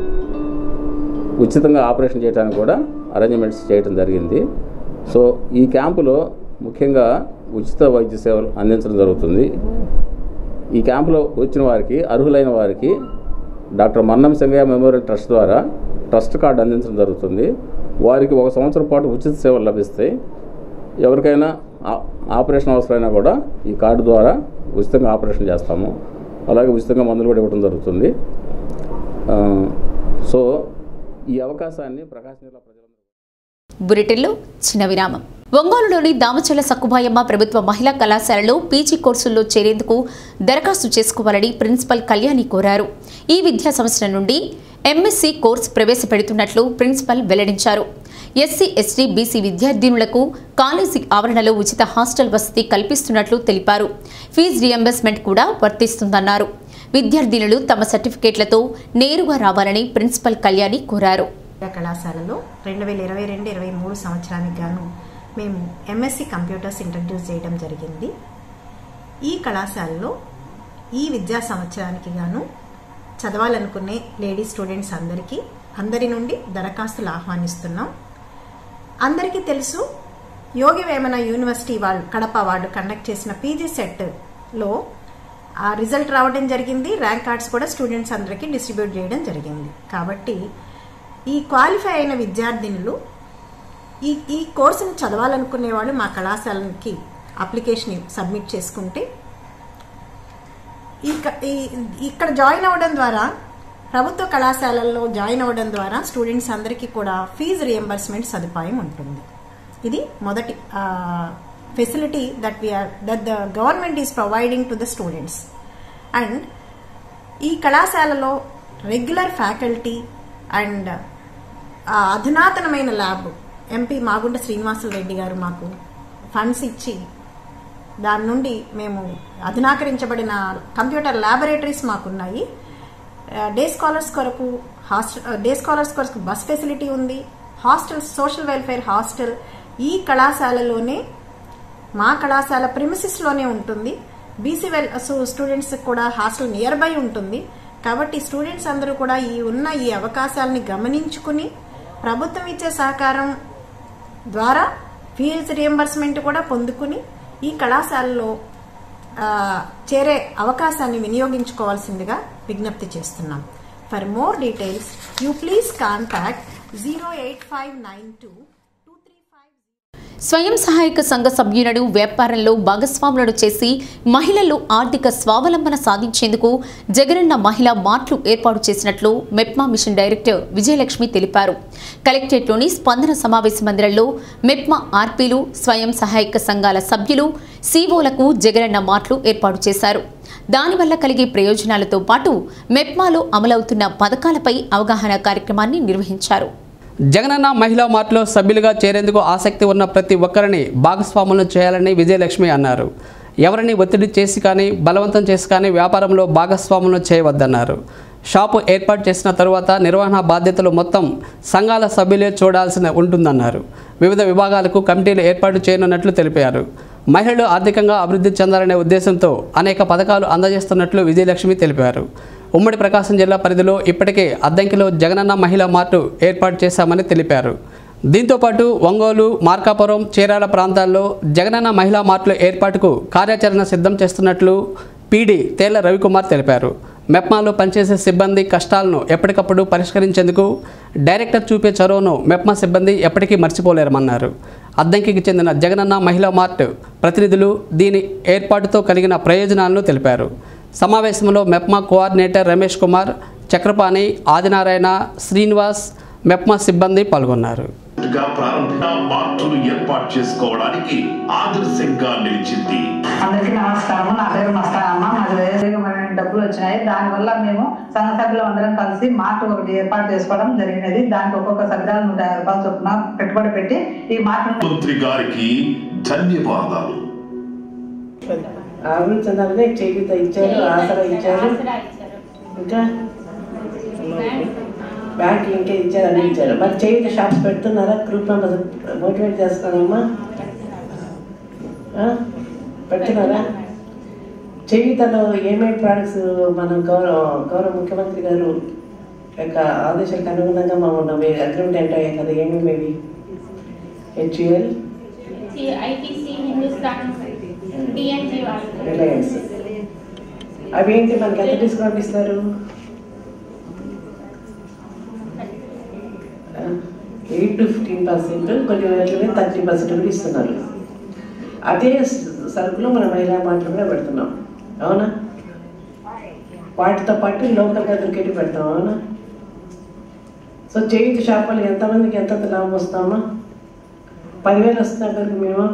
ఉచితంగా ఆపరేషన్ చేయడానికి కూడా అరేంజ్మెంట్స్ చేయడం జరిగింది సో ఈ క్యాంపులో ముఖ్యంగా ఉచిత వైద్య సేవలు అందించడం జరుగుతుంది ఈ క్యాంపులో వచ్చిన వారికి అర్హులైన వారికి doctor Mannam Singaiah memorial trust ద్వారా ట్రస్ట్ కార్డు అందించడం జరుగుతుంది వారికి ఒక సంవత్సరం పాటు ఉచిత సేవలు లభిస్తాయి ఎవరికైనా ఆ- ఆపరేషన్ అవసరమైనా కూడా ఈ కార్డు ద్వారా ఉచితంగా ఆపరేషన్ చేస్తాము అలాగే ఉచితంగా మందులు కూడా ఇవ్వడం జరుగుతుంది ఆ, సో ఈ అవకాశాన్ని ప్రకాశం జిల్లా ప్రజలు బులెటిన్లో చిన్న విరామం ఒంగోలులోని దామచల సక్కుబాయమ్మ ప్రభుత్వ మహిళా కళాశాలలో పీజీ కోర్సుల్లో చేరేందుకు దరఖాస్తు చేసుకోవాలని ప్రిన్సిపల్ కళ్యాణి కోరారు ఈ విద్యా సంవత్సరం నుండి ఎంఎస్సి కోర్సు ప్రవేశపెడుతున్నట్లు ప్రిన్సిపల్ వెల్లడించారు ఎస్సీ ఎస్టీ బీసీ విద్యార్థినులకు కాలేజీ ఆవరణలో ఉచిత హాస్టల్ వసతి కల్పిస్తున్నట్లు తెలిపారు ఫీజు రియంబర్స్మెంట్ కూడా వర్తిస్తుందన్నారు విద్యార్థినులు తమ సర్టిఫికేట్లతో నేరుగా రావాలని ప్రిన్సిపల్ కళ్యాణి కోరారు కళాశాలలో రెండు వేల ఇరవై రెండు ఇరవై మూడు సంవత్సరానికి గాను మేము ఎంఎస్సి కంప్యూటర్స్ ఇంట్రడ్యూస్ చేయడం జరిగింది ఈ కళాశాలలో ఈ విద్యా సంవత్సరానికి గాను చదవాలనుకునే లేడీ స్టూడెంట్స్ అందరికీ అందరి నుండి దరఖాస్తులు ఆహ్వానిస్తున్నాం అందరికీ తెలుసు యోగి వేమన యూనివర్సిటీ వాళ్ళు కడప వాళ్ళు కండక్ట్ చేసిన పీజీ సెట్లో ఆ రిజల్ట్ రావడం జరిగింది ర్యాంక్ కార్డ్స్ కూడా స్టూడెంట్స్ అందరికీ డిస్ట్రిబ్యూట్ చేయడం జరిగింది కాబట్టి ఈ క్వాలిఫై అయిన విద్యార్థినులు ఈ ఈ కోర్సును చదవాలనుకునే వాళ్ళు మా కళాశాలకి అప్లికేషన్ సబ్మిట్ చేసుకుంటే ఈ క- ఈ- ఇక్కడ జాయిన్ అవ్వడం ద్వారా ప్రభుత్వ కళాశాలల్లో జాయిన్ అవ్వడం ద్వారా స్టూడెంట్స్ అందరికీ కూడా ఫీజు రియంబర్స్మెంట్ సదుపాయం ఉంటుంది ఇది మొదటి facility that we're that the government is providing to the students and ఈ కళాశాలలో రెగ్యులర్ ఫ్యాకల్టీ అండ్ అధునాతనమైన ల్యాబ్ ఎంపీ మాగుంట శ్రీనివాసులు రెడ్డి గారు మాకు ఫండ్స్ ఇచ్చి దాని నుండి మేము అధునాకరించబడిన కంప్యూటర్ ల్యాబొరేటరీస్ మాకున్నాయి డే స్కాలర్స్ కొరకు హాస్టల్ డే స్కాలర్స్ కొరకు బస్ ఫెసిలిటీ ఉంది హాస్టల్ సోషల్ వెల్ఫేర్ హాస్టల్ ఈ కళాశాలలోనే మా కళాశాల ప్రిమిసిస్లోనే ఉంటుంది బీసీ వెల్ స్టూడెంట్స్ కూడా హాస్టల్ నియర్ బై ఉంటుంది కాబట్టి స్టూడెంట్స్ అందరూ కూడా ఈ ఉన్న ఈ అవకాశాలని గమనించుకుని ప్రభుత్వం ఇచ్చే సహకారం ద్వారా ఫీజు రియంబర్స్మెంట్ కూడా పొందుకుని ఈ కళాశాలలో ఆ, చేరే అవకాశాన్ని వినియోగించుకోవాల్సిందిగా విజ్ఞప్తి చేస్తున్నాం for more details you please contact zero eight five nine two స్వయం సహాయక సంఘ సభ్యులను వ్యాపారంలో భాగస్వాములను చేసి మహిళలు ఆర్థిక స్వావలంబన సాధించేందుకు జగనన్న మహిళా మార్ట్లు ఏర్పాటు చేసినట్లు మెప్మా మిషన్ డైరెక్టర్ విజయలక్ష్మి తెలిపారు కలెక్టరేట్లోని స్పందన సమావేశ మందిరంలో మెప్మా ఆర్పీలు స్వయం సహాయక సంఘాల సభ్యులు సీఓలకు జగనన్న మార్ట్లు ఏర్పాటు చేశారు దానివల్ల కలిగే ప్రయోజనాలతో పాటు మెప్మాలో అమలవుతున్న పథకాలపై అవగాహన కార్యక్రమాన్ని నిర్వహించారు జగనన్న మహిళా మార్ట్లో సభ్యులుగా చేరేందుకు ఆసక్తి ఉన్న ప్రతి ఒక్కరిని భాగస్వాములను చేయాలని విజయలక్ష్మి అన్నారు ఎవరిని ఒత్తిడి చేసి కానీ బలవంతం చేసి కానీ వ్యాపారంలో భాగస్వాములను చేయవద్దన్నారు షాపు ఏర్పాటు చేసిన తరువాత నిర్వహణ బాధ్యతలు మొత్తం సంఘాల సభ్యులే చూడాల్సిన ఉంటుందన్నారు వివిధ విభాగాలకు కమిటీలు ఏర్పాటు చేయనున్నట్లు తెలిపారు మహిళలు ఆర్థికంగా అభివృద్ధి చెందాలనే ఉద్దేశంతో అనేక పథకాలు అందజేస్తున్నట్లు విజయలక్ష్మి తెలిపారు ఉమ్మడి ప్రకాశం జిల్లా పరిధిలో ఇప్పటికే అద్దంకిలో జగనన్న మహిళా మార్టు ఏర్పాటు చేశామని తెలిపారు దీంతోపాటు ఒంగోలు మార్కాపురం చీరాల ప్రాంతాల్లో జగనన్న మహిళా మార్టుల ఏర్పాటుకు కార్యాచరణ సిద్ధం చేస్తున్నట్లు పీడీ తేళ్ల రవికుమార్ తెలిపారు మెప్మాలో పనిచేసే సిబ్బంది కష్టాలను ఎప్పటికప్పుడు పరిష్కరించేందుకు డైరెక్టర్ చూపే చొరవను మెప్మా సిబ్బంది ఎప్పటికీ మర్చిపోలేరమన్నారు అద్దంకికి చెందిన జగనన్న మహిళా మార్ట్ ప్రతినిధులు దీని ఏర్పాటుతో కలిగిన ప్రయోజనాలను తెలిపారు సమావేశంలో మెప్మా కోఆర్డినేటర్ రమేష్ కుమార్ చక్రపాణి ఆదినారాయణ శ్రీనివాస్ మెప్మా సిబ్బంది పాల్గొన్నారు గా ప్రారంభ మార్పులు ఏర్పాటు చేసుకోవడానికి ఆదర్శంగా నిలిచింది అందరికీ నమస్కారం నా పేరు మస్తానమ్మ మాకు వేరేమైన డబ్బులు వచ్చినాయి దానివల్ల మేము సంఘ సభ్యులు అందరం కలిసి మార్ట్ ఒకటి ఏర్పాటు చేసుకోవడం జరిగినది దానికి ఒక్కొక్క సభ్యులు నూట యాభై రూపాయలు చొప్పున పెట్టుబడి పెట్టి ఈ మార్ట్ మంత్రి గారికి ధన్యవాదాలు అభివృద్ధి చెందాలని చేయూత ఇచ్చారు ఆసరా ఇచ్చారు ఇంకా బ్యాంక్ ఇంకా ఇచ్చారు అన్ని ఇచ్చారు మరి చేయూత షాప్స్ పెడుతున్నారా గ్రూప్ మెంబర్స్ మోటివేట్ చేస్తున్నారమ్మా ఆ? పెడుతున్నారా చేయూతలో ఏమేమి ప్రోడక్ట్స్ మన గౌరవ గౌరవ ముఖ్యమంత్రి గారు యొక్క ఆదేశాలకు అనుగుణంగా మనం అగ్రిమెంట్ ఎంటర్ అయ్యాయి కదా ఏమేమి హెచ్యుఎల్ ఐటీసీ హిందుస్థాన్ డిఎన్జీ వాళ్ళు రిలయన్స్ అవి ఏంటి మనకి ఎంత డిస్కౌంట్ ఇస్తారు ఎయిట్ టు ఫిఫ్టీన్ పర్సెంట్ కొన్ని వాటిలో థర్టీ పర్సెంట్ కూడా ఇస్తున్నారు అదే స- సరుకులు మన మహిళా మాటలు కూడా పెడుతున్నాం అవునా వాటితో పాటు లోకల్గా దొరికేటి పెడతాం అవునా సో చేయుత షాప్ వాళ్ళు ఎంతమందికి ఎంత లాభం వస్తామా పదివేలు వస్తున్నారు కదా మేము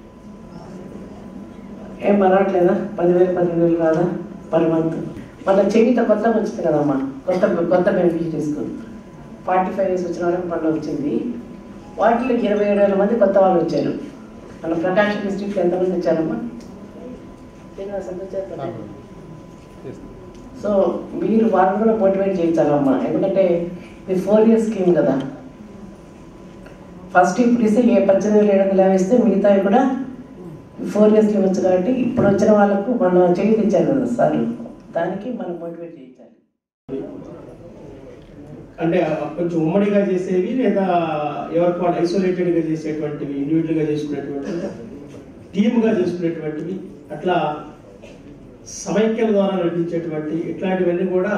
ఏం మరవట్లేదా పదివేలు పదివేలు కాదా పర్ మంత్ మళ్ళీ చేయిత కొత్త వచ్చింది కదమ్మా కొత్త కొత్త బెనిఫిషరీస్ ఫార్టీ ఫైవ్ ఇయర్స్ వచ్చిన వాళ్ళకి మళ్ళీ వచ్చింది వాటిలో ఇరవై ఏడు వేల మంది కొత్త వాళ్ళు వచ్చారు మన ప్రకాశం డిస్ట్రిక్ట్ ఎంతమంది వచ్చారమ్మా శ్రీనివాస్ ఎంత వచ్చారు? సో మీరు వాళ్ళని కూడా మోటివేట్ చేయించాలమ్మా ఎందుకంటే ఇది ఫోర్ ఇయర్స్ స్కీమ్ కదా ఫస్ట్ ఇప్పుడు ఇస్తే ఏ పద్దెనిమిది వేల ఏడు వందల యాభై ఇస్తే మిగతావి కూడా ఫోర్ ఇయర్స్కి ఇవ్వచ్చు కాబట్టి ఇప్పుడు వచ్చిన వాళ్ళకు మనం చేయి తెచ్చారు కదా సార్ దానికి మనం మోటివేట్ చేయించాలి అంటే ఆ కొంచెం ఉమ్మడిగా చేసేవి లేదా ఎవరికి వాళ్ళు ఐసోలేటెడ్ గా చేసేటువంటివి ఇండివిజువల్ గా చేసుకునేటువంటివి టీమ్గా చేసుకునేటువంటివి అట్లా సమైక్యల ద్వారా నడిపించేటువంటి ఇట్లాంటివన్నీ కూడా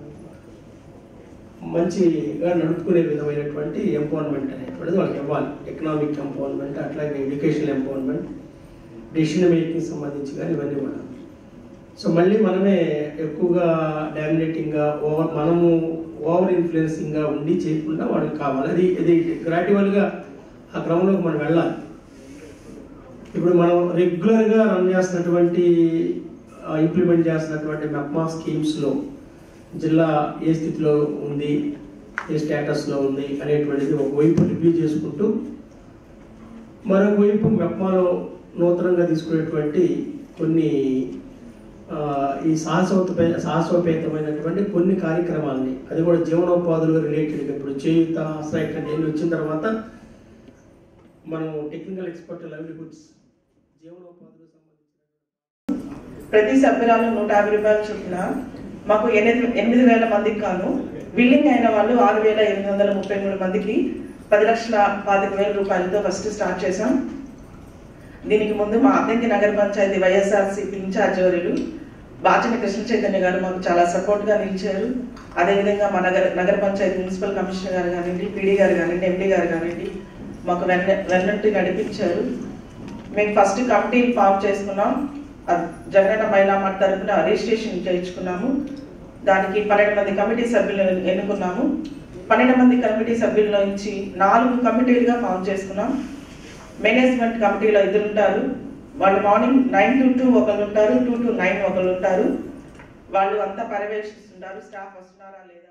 మంచిగా నడుపుకునే విధమైనటువంటి ఎంపవర్మెంట్ అనేటువంటిది వాళ్ళకి ఇవ్వాలి ఎకనామిక్ ఎంపవర్మెంట్ అట్లాగే ఎడ్యుకేషనల్ ఎంపవర్మెంట్ డెసిషన్ మేకింగ్ సంబంధించి కానీ ఇవన్నీ కూడా సో మళ్ళీ మనమే ఎక్కువగా డామినేటింగ్గా ఓవర్ మనము ఓవర్ ఇన్ఫ్లుయెన్సింగ్గా ఉండి చేయకుండా వాళ్ళకి కావాలి అది ఇది గ్రాడ్యువల్గా ఆ క్రమంలోకి మనం వెళ్ళాలి ఇప్పుడు మనం రెగ్యులర్గా రన్ చేస్తున్నటువంటి ఇంప్లిమెంట్ చేస్తున్నటువంటి మెప్మా స్కీమ్స్లో జిల్లా ఏ స్థితిలో ఉంది ఏ స్టేటస్లో ఉంది అనేటువంటిది ఒకవైపు రివ్యూ చేసుకుంటూ మరోవైపు మెప్మాలో నూతనంగా తీసుకునేటువంటి కొన్ని ఆ, ఈ సాహసోపే సాహసోపేతమైనటువంటి కొన్ని కార్యక్రమాలని అది కూడా జీవనోపాధులు రిలేటెడ్ ఇప్పుడు చేయుత ఆశ్రయ ఇట్లాంటివన్నీ వచ్చిన తర్వాత మనం టెక్నికల్ ఎక్స్పర్ట్ లైవ్లీహుడ్స్ జీవనోపాధులు ప్రతి సభ్యురాలు నూట యాభై రూపాయలు చొప్పున మాకు ఎనిమిది ఎనిమిది వేల మందికి కాను బిల్లింగ్ అయిన వాళ్ళు ఆరు వేల ఎనిమిది వందల ముప్పై మూడు మందికి పది లక్షల పాతిక వేల రూపాయలతో ఫస్ట్ స్టార్ట్ చేశాం దీనికి ముందు మా అద్దంకి నగర పంచాయతీ వైఎస్ఆర్సీపీ ఇన్ఛార్జ్ వర్యులు బాచని కృష్ణ చైతన్య గారు మాకు చాలా సపోర్ట్ గా నిలిచారు అదేవిధంగా మా నగర నగర పంచాయతీ మున్సిపల్ కమిషనర్ గారు కానివ్వండి పీడీ గారు కానివ్వండి ఎండీ గారు కానివ్వండి మాకు వెన్న వెన్నట్టు నడిపించారు మేము ఫస్ట్ కమిటీ ఫామ్ చేసుకున్నాం అది జగనన్న మహిళా మఠ తరఫున రిజిస్ట్రేషన్ చేయించుకున్నాము దానికి పన్నెండు మంది కమిటీ సభ్యులు ఎన్నుకున్నాము పన్నెండు మంది కమిటీ సభ్యుల నుంచి నాలుగు కమిటీలుగా ఫామ్ చేసుకున్నాం మేనేజ్మెంట్ కమిటీలో ఇద్దరు ఉంటారు వాళ్ళు మార్నింగ్ నైన్ టు టూ ఒకళ్ళు ఉంటారు టూ టు నైన్ ఒకళ్ళు ఉంటారు వాళ్ళు అంతా పర్యవేక్షిస్తుంటారు స్టాఫ్ వస్తున్నారా లేదా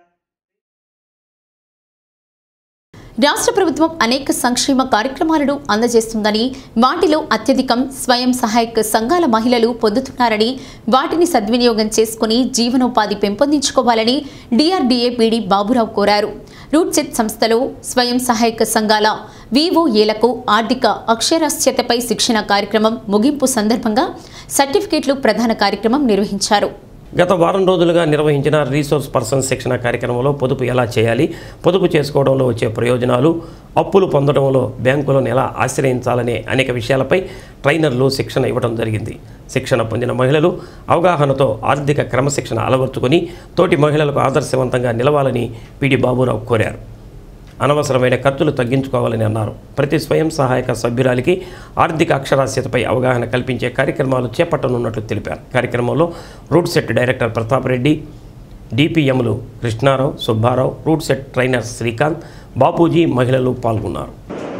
రాష్ట్ర ప్రభుత్వం అనేక సంక్షేమ కార్యక్రమాలను అందజేస్తుందని వాటిలో అత్యధికం స్వయం సహాయక సంఘాల మహిళలు పొందుతున్నారని వాటిని సద్వినియోగం చేసుకుని జీవనోపాధి పెంపొందించుకోవాలని డిఆర్డీఏ పీడీ బాబురావు కోరారు రూట్ సెట్ సంస్థలో స్వయం సహాయక సంఘాల విఓఏలకు ఆర్థిక అక్షరాస్యతపై శిక్షణ కార్యక్రమం ముగింపు సందర్భంగా సర్టిఫికేట్లు ప్రధాన కార్యక్రమం నిర్వహించారు గత వారం రోజులుగా నిర్వహించిన రీసోర్స్ పర్సన్ శిక్షణ కార్యక్రమంలో పొదుపు ఎలా చేయాలి పొదుపు చేసుకోవడంలో వచ్చే ప్రయోజనాలు అప్పులు పొందడంలో బ్యాంకులను ఎలా ఆశ్రయించాలనే అనేక విషయాలపై ట్రైనర్లు శిక్షణ ఇవ్వడం జరిగింది శిక్షణ పొందిన మహిళలు అవగాహనతో ఆర్థిక క్రమశిక్షణ అలవర్చుకొని తోటి మహిళలకు ఆదర్శవంతంగా నిలవాలని పిడి బాబురావు కోరారు అనవసరమైన ఖర్చులు తగ్గించుకోవాలని అన్నారు ప్రతి స్వయం సహాయక సభ్యురాలికి ఆర్థిక అక్షరాస్యతపై అవగాహన కల్పించే కార్యక్రమాలు చేపట్టనున్నట్లు తెలిపారు కార్యక్రమంలో RUDSET director Pratap Reddy డిపిఎంలు Krishnarao Subbarao RUDSET trainer Srikanth Bapuji మహిళలు పాల్గొన్నారు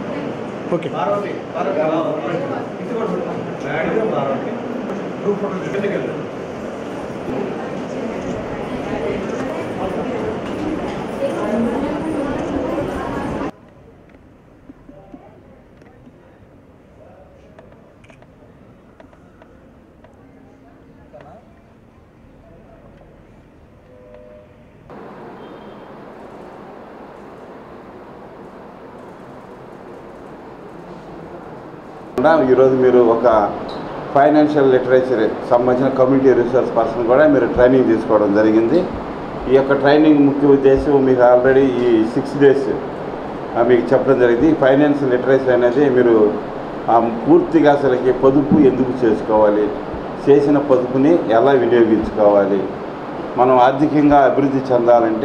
కూడా ఈరోజు మీరు ఒక ఫైనాన్షియల్ లిటరేచర్ సంబంధించిన కమ్యూనిటీ రిసోర్స్ పర్సన్ కూడా మీరు ట్రైనింగ్ తీసుకోవడం జరిగింది ఈ యొక్క ట్రైనింగ్ ముఖ్య ఉద్దేశం మీకు ఆల్రెడీ ఈ సిక్స్ డేస్ మీకు చెప్పడం జరిగింది ఫైనాన్షియల్ లిటరేచీ అనేది మీరు ఆ, పూర్తిగా అసలుకి పొదుపు ఎందుకు చేసుకోవాలి చేసిన పొదుపుని ఎలా వినియోగించుకోవాలి మనం ఆర్థికంగా అభివృద్ధి చెందాలంటే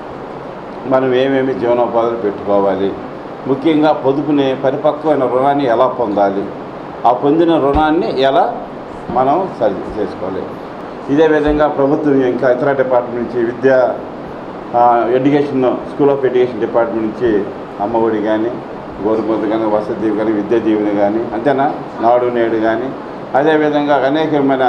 మనం ఏమేమి జీవనోపాధులు పెట్టుకోవాలి ముఖ్యంగా పొదుపుని పరిపక్వమైన రుణాన్ని ఎలా పొందాలి ఆ పొందిన రుణాన్ని ఎలా మనం సరి చేసుకోవాలి ఇదే విధంగా ప్రభుత్వం ఇంకా ఇతర డిపార్ట్మెంట్ నుంచి విద్యా ఆ, education school of education department నుంచి అమ్మఒడి కానీ గోరుముద్ద కానీ వసతి దీవి కానీ విద్యా దీవెన కానీ అంతేనా నాడు నేడు కానీ అదేవిధంగా అనేకమైన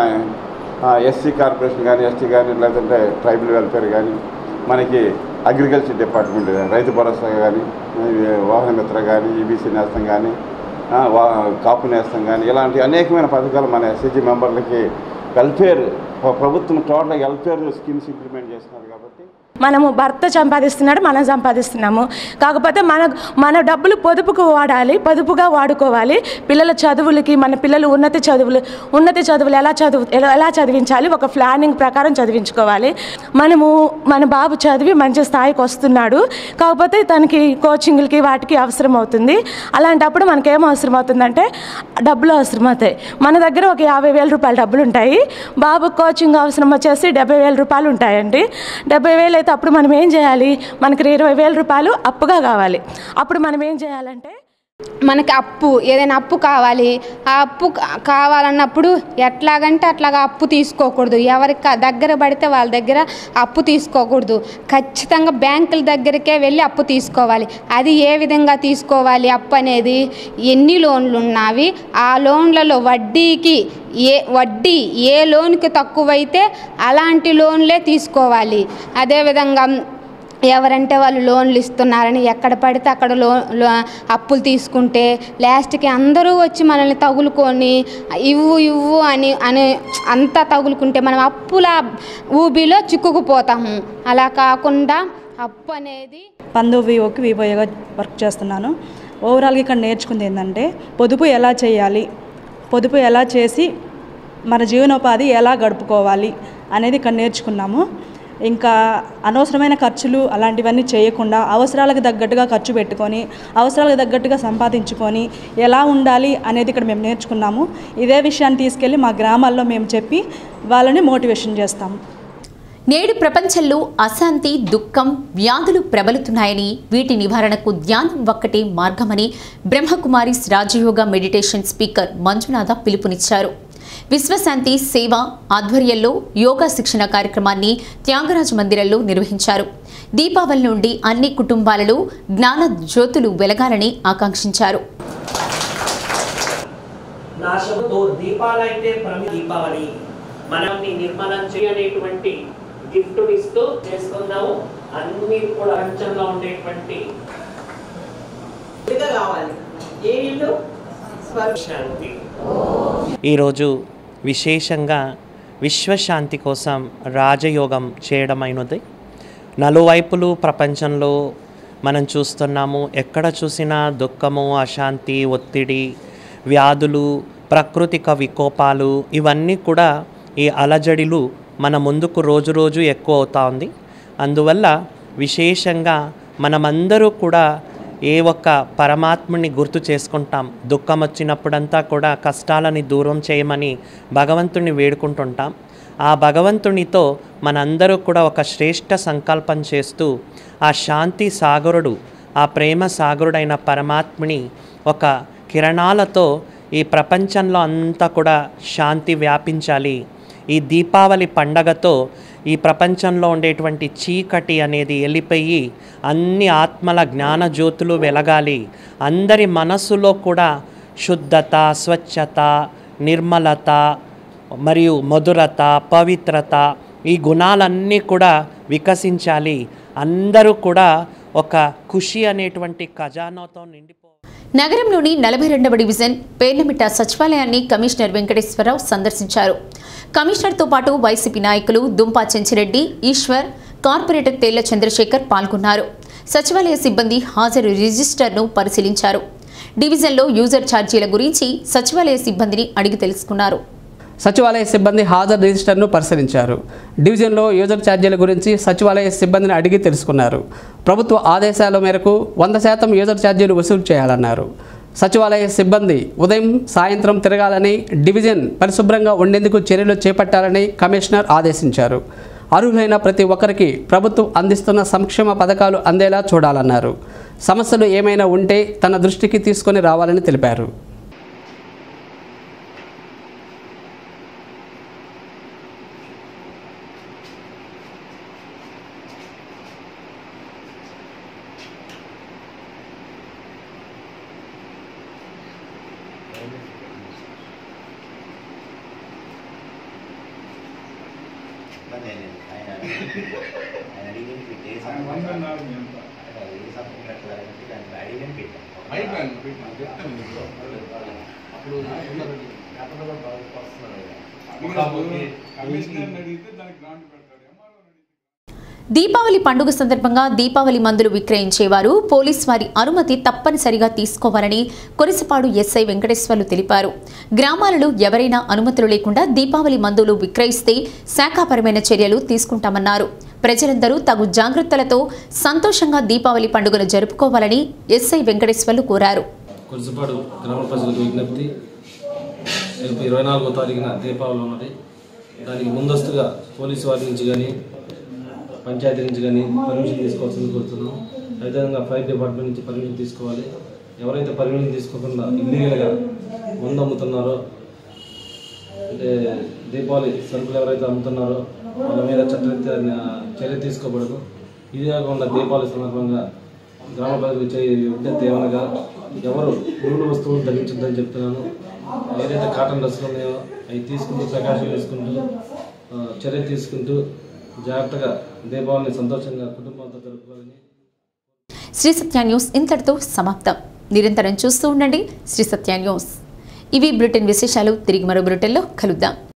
ఎస్సీ కార్పొరేషన్ కానీ ఎస్టీ కానీ లేదంటే ట్రైబల్ వెల్ఫేర్ కానీ మనకి అగ్రికల్చర్ డిపార్ట్మెంట్ రైతు భరోసా కానీ వాహన మిత్ర కానీ ఈబీసీ నేస్తం కానీ ఆ, వా కాపు నేస్తం కానీ ఇలాంటి అనేకమైన పథకాలు మన ఎస్హెచ్జి మెంబర్లకి వెల్ఫేర్ ప్రభుత్వం టోటల్ వెల్ఫేర్ స్కీమ్స్ ఇంప్లిమెంట్ చేస్తున్నారు కాబట్టి మనము భర్త సంపాదిస్తున్నాడు మనం సంపాదిస్తున్నాము కాకపోతే మన మన డబ్బులు పొదుపుకు వాడాలి పొదుపుగా వాడుకోవాలి పిల్లల చదువులకి మన పిల్లలు ఉన్నత చదువులు ఉన్నత చదువులు ఎలా చదువు ఎలా- ఎలా చదివించాలి ఒక ప్లానింగ్ ప్రకారం చదివించుకోవాలి మనము మన బాబు చదివి మంచి స్థాయికి వస్తున్నాడు కాకపోతే తనకి కోచింగ్లకి వాటికి అవసరం అవుతుంది అలాంటప్పుడు మనకి ఏం అవసరం అవుతుందంటే డబ్బులు అవసరం అవుతాయి మన దగ్గర ఒక యాభై వేల రూపాయల డబ్బులు ఉంటాయి బాబు కోచింగ్ అవసరం వచ్చేసి డెబ్బై వేల రూపాయలు ఉంటాయండి డెబ్బై వేలు అయితే అప్పుడు మనం ఏం చేయాలి మనకి ఇరవై వేల రూపాయలు అప్పుగా కావాలి అప్పుడు మనం ఏం చేయాలంటే మనకి అప్పు ఏదైనా అప్పు కావాలి ఆ అప్పు కా- కావాలన్నప్పుడు ఎట్లాగంటే అట్లాగా అప్పు తీసుకోకూడదు ఎవరికి క- దగ్గర పడితే వాళ్ళ దగ్గర అప్పు తీసుకోకూడదు ఖచ్చితంగా బ్యాంకుల దగ్గరికే వెళ్ళి అప్పు తీసుకోవాలి అది ఏ విధంగా తీసుకోవాలి అప్పు అనేది ఎన్ని లోన్లు ఉన్నవి ఆ లోన్లలో వడ్డీకి ఏ వడ్డీ ఏ లోన్కి తక్కువైతే అలాంటి లోన్లే తీసుకోవాలి అదేవిధంగా ఎవరంటే వాళ్ళు లోన్లు ఇస్తున్నారని ఎక్కడ పడితే అక్కడ లో లో అప్పులు తీసుకుంటే లాస్ట్కి అందరూ వచ్చి మనల్ని తగులుకొని ఇవ్వు ఇవ్వు అని అని అంతా తగులుకుంటే మనం అప్పుల ఊబిలో చిక్కుకుపోతాము అలా కాకుండా అప్పు అనేది పందో వివోకి వివోగా వర్క్ చేస్తున్నాను ఓవరాల్గా ఇక్కడ నేర్చుకుంది ఏంటంటే పొదుపు ఎలా చేయాలి పొదుపు ఎలా చేసి మన జీవనోపాధి ఎలా గడుపుకోవాలి అనేది ఇక్కడ నేర్చుకున్నాము ఇంకా అనవసరమైన ఖర్చులు అలాంటివన్నీ చేయకుండా అవసరాలకు తగ్గట్టుగా ఖర్చు పెట్టుకొని అవసరాలకు తగ్గట్టుగా సంపాదించుకొని ఎలా ఉండాలి అనేది ఇక్కడ మేము నేర్చుకున్నాము ఇదే విషయాన్ని తీసుకెళ్ళి మా గ్రామాల్లో మేము చెప్పి వాళ్ళని మోటివేషన్ చేస్తాము నేడు ప్రపంచంలో అశాంతి దుఃఖం వ్యాధులు ప్రబలుతున్నాయని వీటి నివారణకు ధ్యానం ఒక్కటే మార్గమని బ్రహ్మకుమారిస్ రాజయోగ మెడిటేషన్ స్పీకర్ మంజునాథ పిలుపునిచ్చారు విశ్వశాంతి సేవ ఆధ్వర్యంలో యోగా శిక్షణ కార్యక్రమాన్ని త్యాగరాజ మందిరంలో నిర్వహించారు దీపావళి నుండి అన్ని కుటుంబాలలో జ్ఞాన జ్యోతులు వెలగాలని ఆకాంక్షించారు నాశముతో దీపాలైతే ప్రమి దీపావళి మనల్ని నిర్మలం చేయనేటువంటి గిఫ్ట్ ఇస్తూ చేసుకుందాము అన్ని కూడా ప్రపంచంలో ఉండేటువంటి కావాలి ఏ ఇల్లు శాంతి ఈరోజు విశేషంగా విశ్వశాంతి కోసం రాజయోగం చేయడమైనది నలువైపులు ప్రపంచంలో మనం చూస్తున్నాము ఎక్కడ చూసినా దుఃఖము అశాంతి ఒత్తిడి వ్యాధులు ప్రాకృతిక వికోపాలు ఇవన్నీ కూడా ఈ అలజడిలు మన ముందుకు రోజు రోజు ఎక్కువ అవుతా ఉంది అందువల్ల విశేషంగా మనమందరూ కూడా ఏ ఒక్క పరమాత్ముని గుర్తు చేసుకుంటాం దుఃఖం వచ్చినప్పుడంతా కూడా కష్టాలని దూరం చేయమని భగవంతుని వేడుకుంటుంటాం ఆ భగవంతునితో మనందరూ కూడా ఒక శ్రేష్ట సంకల్పం చేస్తూ ఆ శాంతి సాగరుడు ఆ ప్రేమ సాగరుడైన పరమాత్ముని ఒక కిరణాలతో ఈ ప్రపంచంలో అంతా కూడా శాంతి వ్యాపించాలి ఈ దీపావళి పండగతో ఈ ప్రపంచంలో ఉండేటువంటి చీకటి అనేది వెళ్ళిపోయి అన్ని ఆత్మల జ్ఞాన జ్యోతులు వెలగాలి అందరి మనస్సులో కూడా శుద్ధత స్వచ్ఛత నిర్మలత మరియు మధురత పవిత్రత ఈ గుణాలన్నీ కూడా వికసించాలి అందరూ కూడా ఒక ఖుషి అనేటువంటి ఖజానాతో నిండి నగరంలోని నలభై రెండవ డివిజన్ పేర్లమిట్ట సచివాలయాన్ని కమిషనర్ వెంకటేశ్వరరావు సందర్శించారు కమిషనర్తో పాటు వైసీపీ నాయకులు దుంపా చెంచిరెడ్డి ఈశ్వర్ కార్పొరేటర్ తేళ్ల చంద్రశేఖర్ పాల్గొన్నారు సచివాలయ సిబ్బంది హాజరు రిజిస్టర్ను పరిశీలించారు డివిజన్లో యూజర్ ఛార్జీల గురించి సచివాలయ సిబ్బందిని అడిగి తెలుసుకున్నారు సచివాలయ సిబ్బంది హాజరు రిజిస్టర్ను పరిశీలించారు డివిజన్లో యూజర్ ఛార్జీల గురించి సచివాలయ సిబ్బందిని అడిగి తెలుసుకున్నారు ప్రభుత్వ ఆదేశాల మేరకు వంద శాతం యూజర్ ఛార్జీలు వసూలు చేయాలన్నారు సచివాలయ సిబ్బంది ఉదయం సాయంత్రం తిరగాలని డివిజన్ పరిశుభ్రంగా ఉండేందుకు చర్యలు చేపట్టాలని కమిషనర్ ఆదేశించారు అర్హులైన ప్రతి ఒక్కరికి ప్రభుత్వం అందిస్తున్న సంక్షేమ పథకాలు అందేలా చూడాలన్నారు సమస్యలు ఏమైనా ఉంటే తన దృష్టికి తీసుకొని రావాలని తెలిపారు దీపావళి పండుగ సందర్భంగా దీపావళి మందులు విక్రయించేవారు పోలీస్ వారి అనుమతి తప్పనిసరిగా తీసుకోవాలని కొరిసపాడు ఎస్ఐ వెంకటేశ్వర్లు తెలిపారు గ్రామాలలో ఎవరైనా అనుమతులు లేకుండా దీపావళి మందులు విక్రయిస్తే శాఖాపరమైన చర్యలు తీసుకుంటామన్నారు ప్రజలందరూ తగు జాగ్రత్తలతో సంతోషంగా దీపావళి పండుగను జరుపుకోవాలని ఎస్ఐ వెంకటేశ్వర్లు కోరారు కురిసిపాడు గ్రామ ప్రజలకు విజ్ఞప్తి రేపు ఇరవై నాలుగో తారీఖున దీపావళి ఉన్నది దానికి ముందస్తుగా పోలీసు వారి నుంచి కానీ పంచాయతీ నుంచి కానీ పర్మిషన్ తీసుకోవాల్సింది కోరుతున్నాం అదేవిధంగా ఫైర్ డిపార్ట్మెంట్ నుంచి పర్మిషన్ తీసుకోవాలి ఎవరైతే పర్మిషన్ తీసుకోకుండా ఇల్లీగల్గా మందు అమ్ముతున్నారో అంటే దీపావళి సరుకులు ఎవరైతే అమ్ముతున్నారో వాళ్ళ మీద చట్టరీత్యా చర్య తీసుకోబడదు ఇది కాకుండా దీపావళి సందర్భంగా గ్రామ ప్రజలకు ఇచ్చే విజ్ఞప్తి ఏమనగా ఎవరు నూనె వస్తువులు ధరించొద్దని చెప్తున్నాను ఏదైతే కాటన్ డ్రెస్సులు ఉన్నాయో అవి తీసుకుంటూ ప్రికాషన్ వేసుకుంటూ ఆ, చర్య తీసుకుంటూ జాగ్రత్తగా దీపావళిని సంతోషంగా కుటుంబంతో జరుపుకోవాలని శ్రీ సత్య న్యూస్ ఇంతటితో సమాప్తం నిరంతరం చూస్తూ ఉండండి శ్రీ సత్య న్యూస్ ఇవి బ్రిటన్ విశేషాలు తిరిగి మరో బ్రిటన్లో కలుద్దాం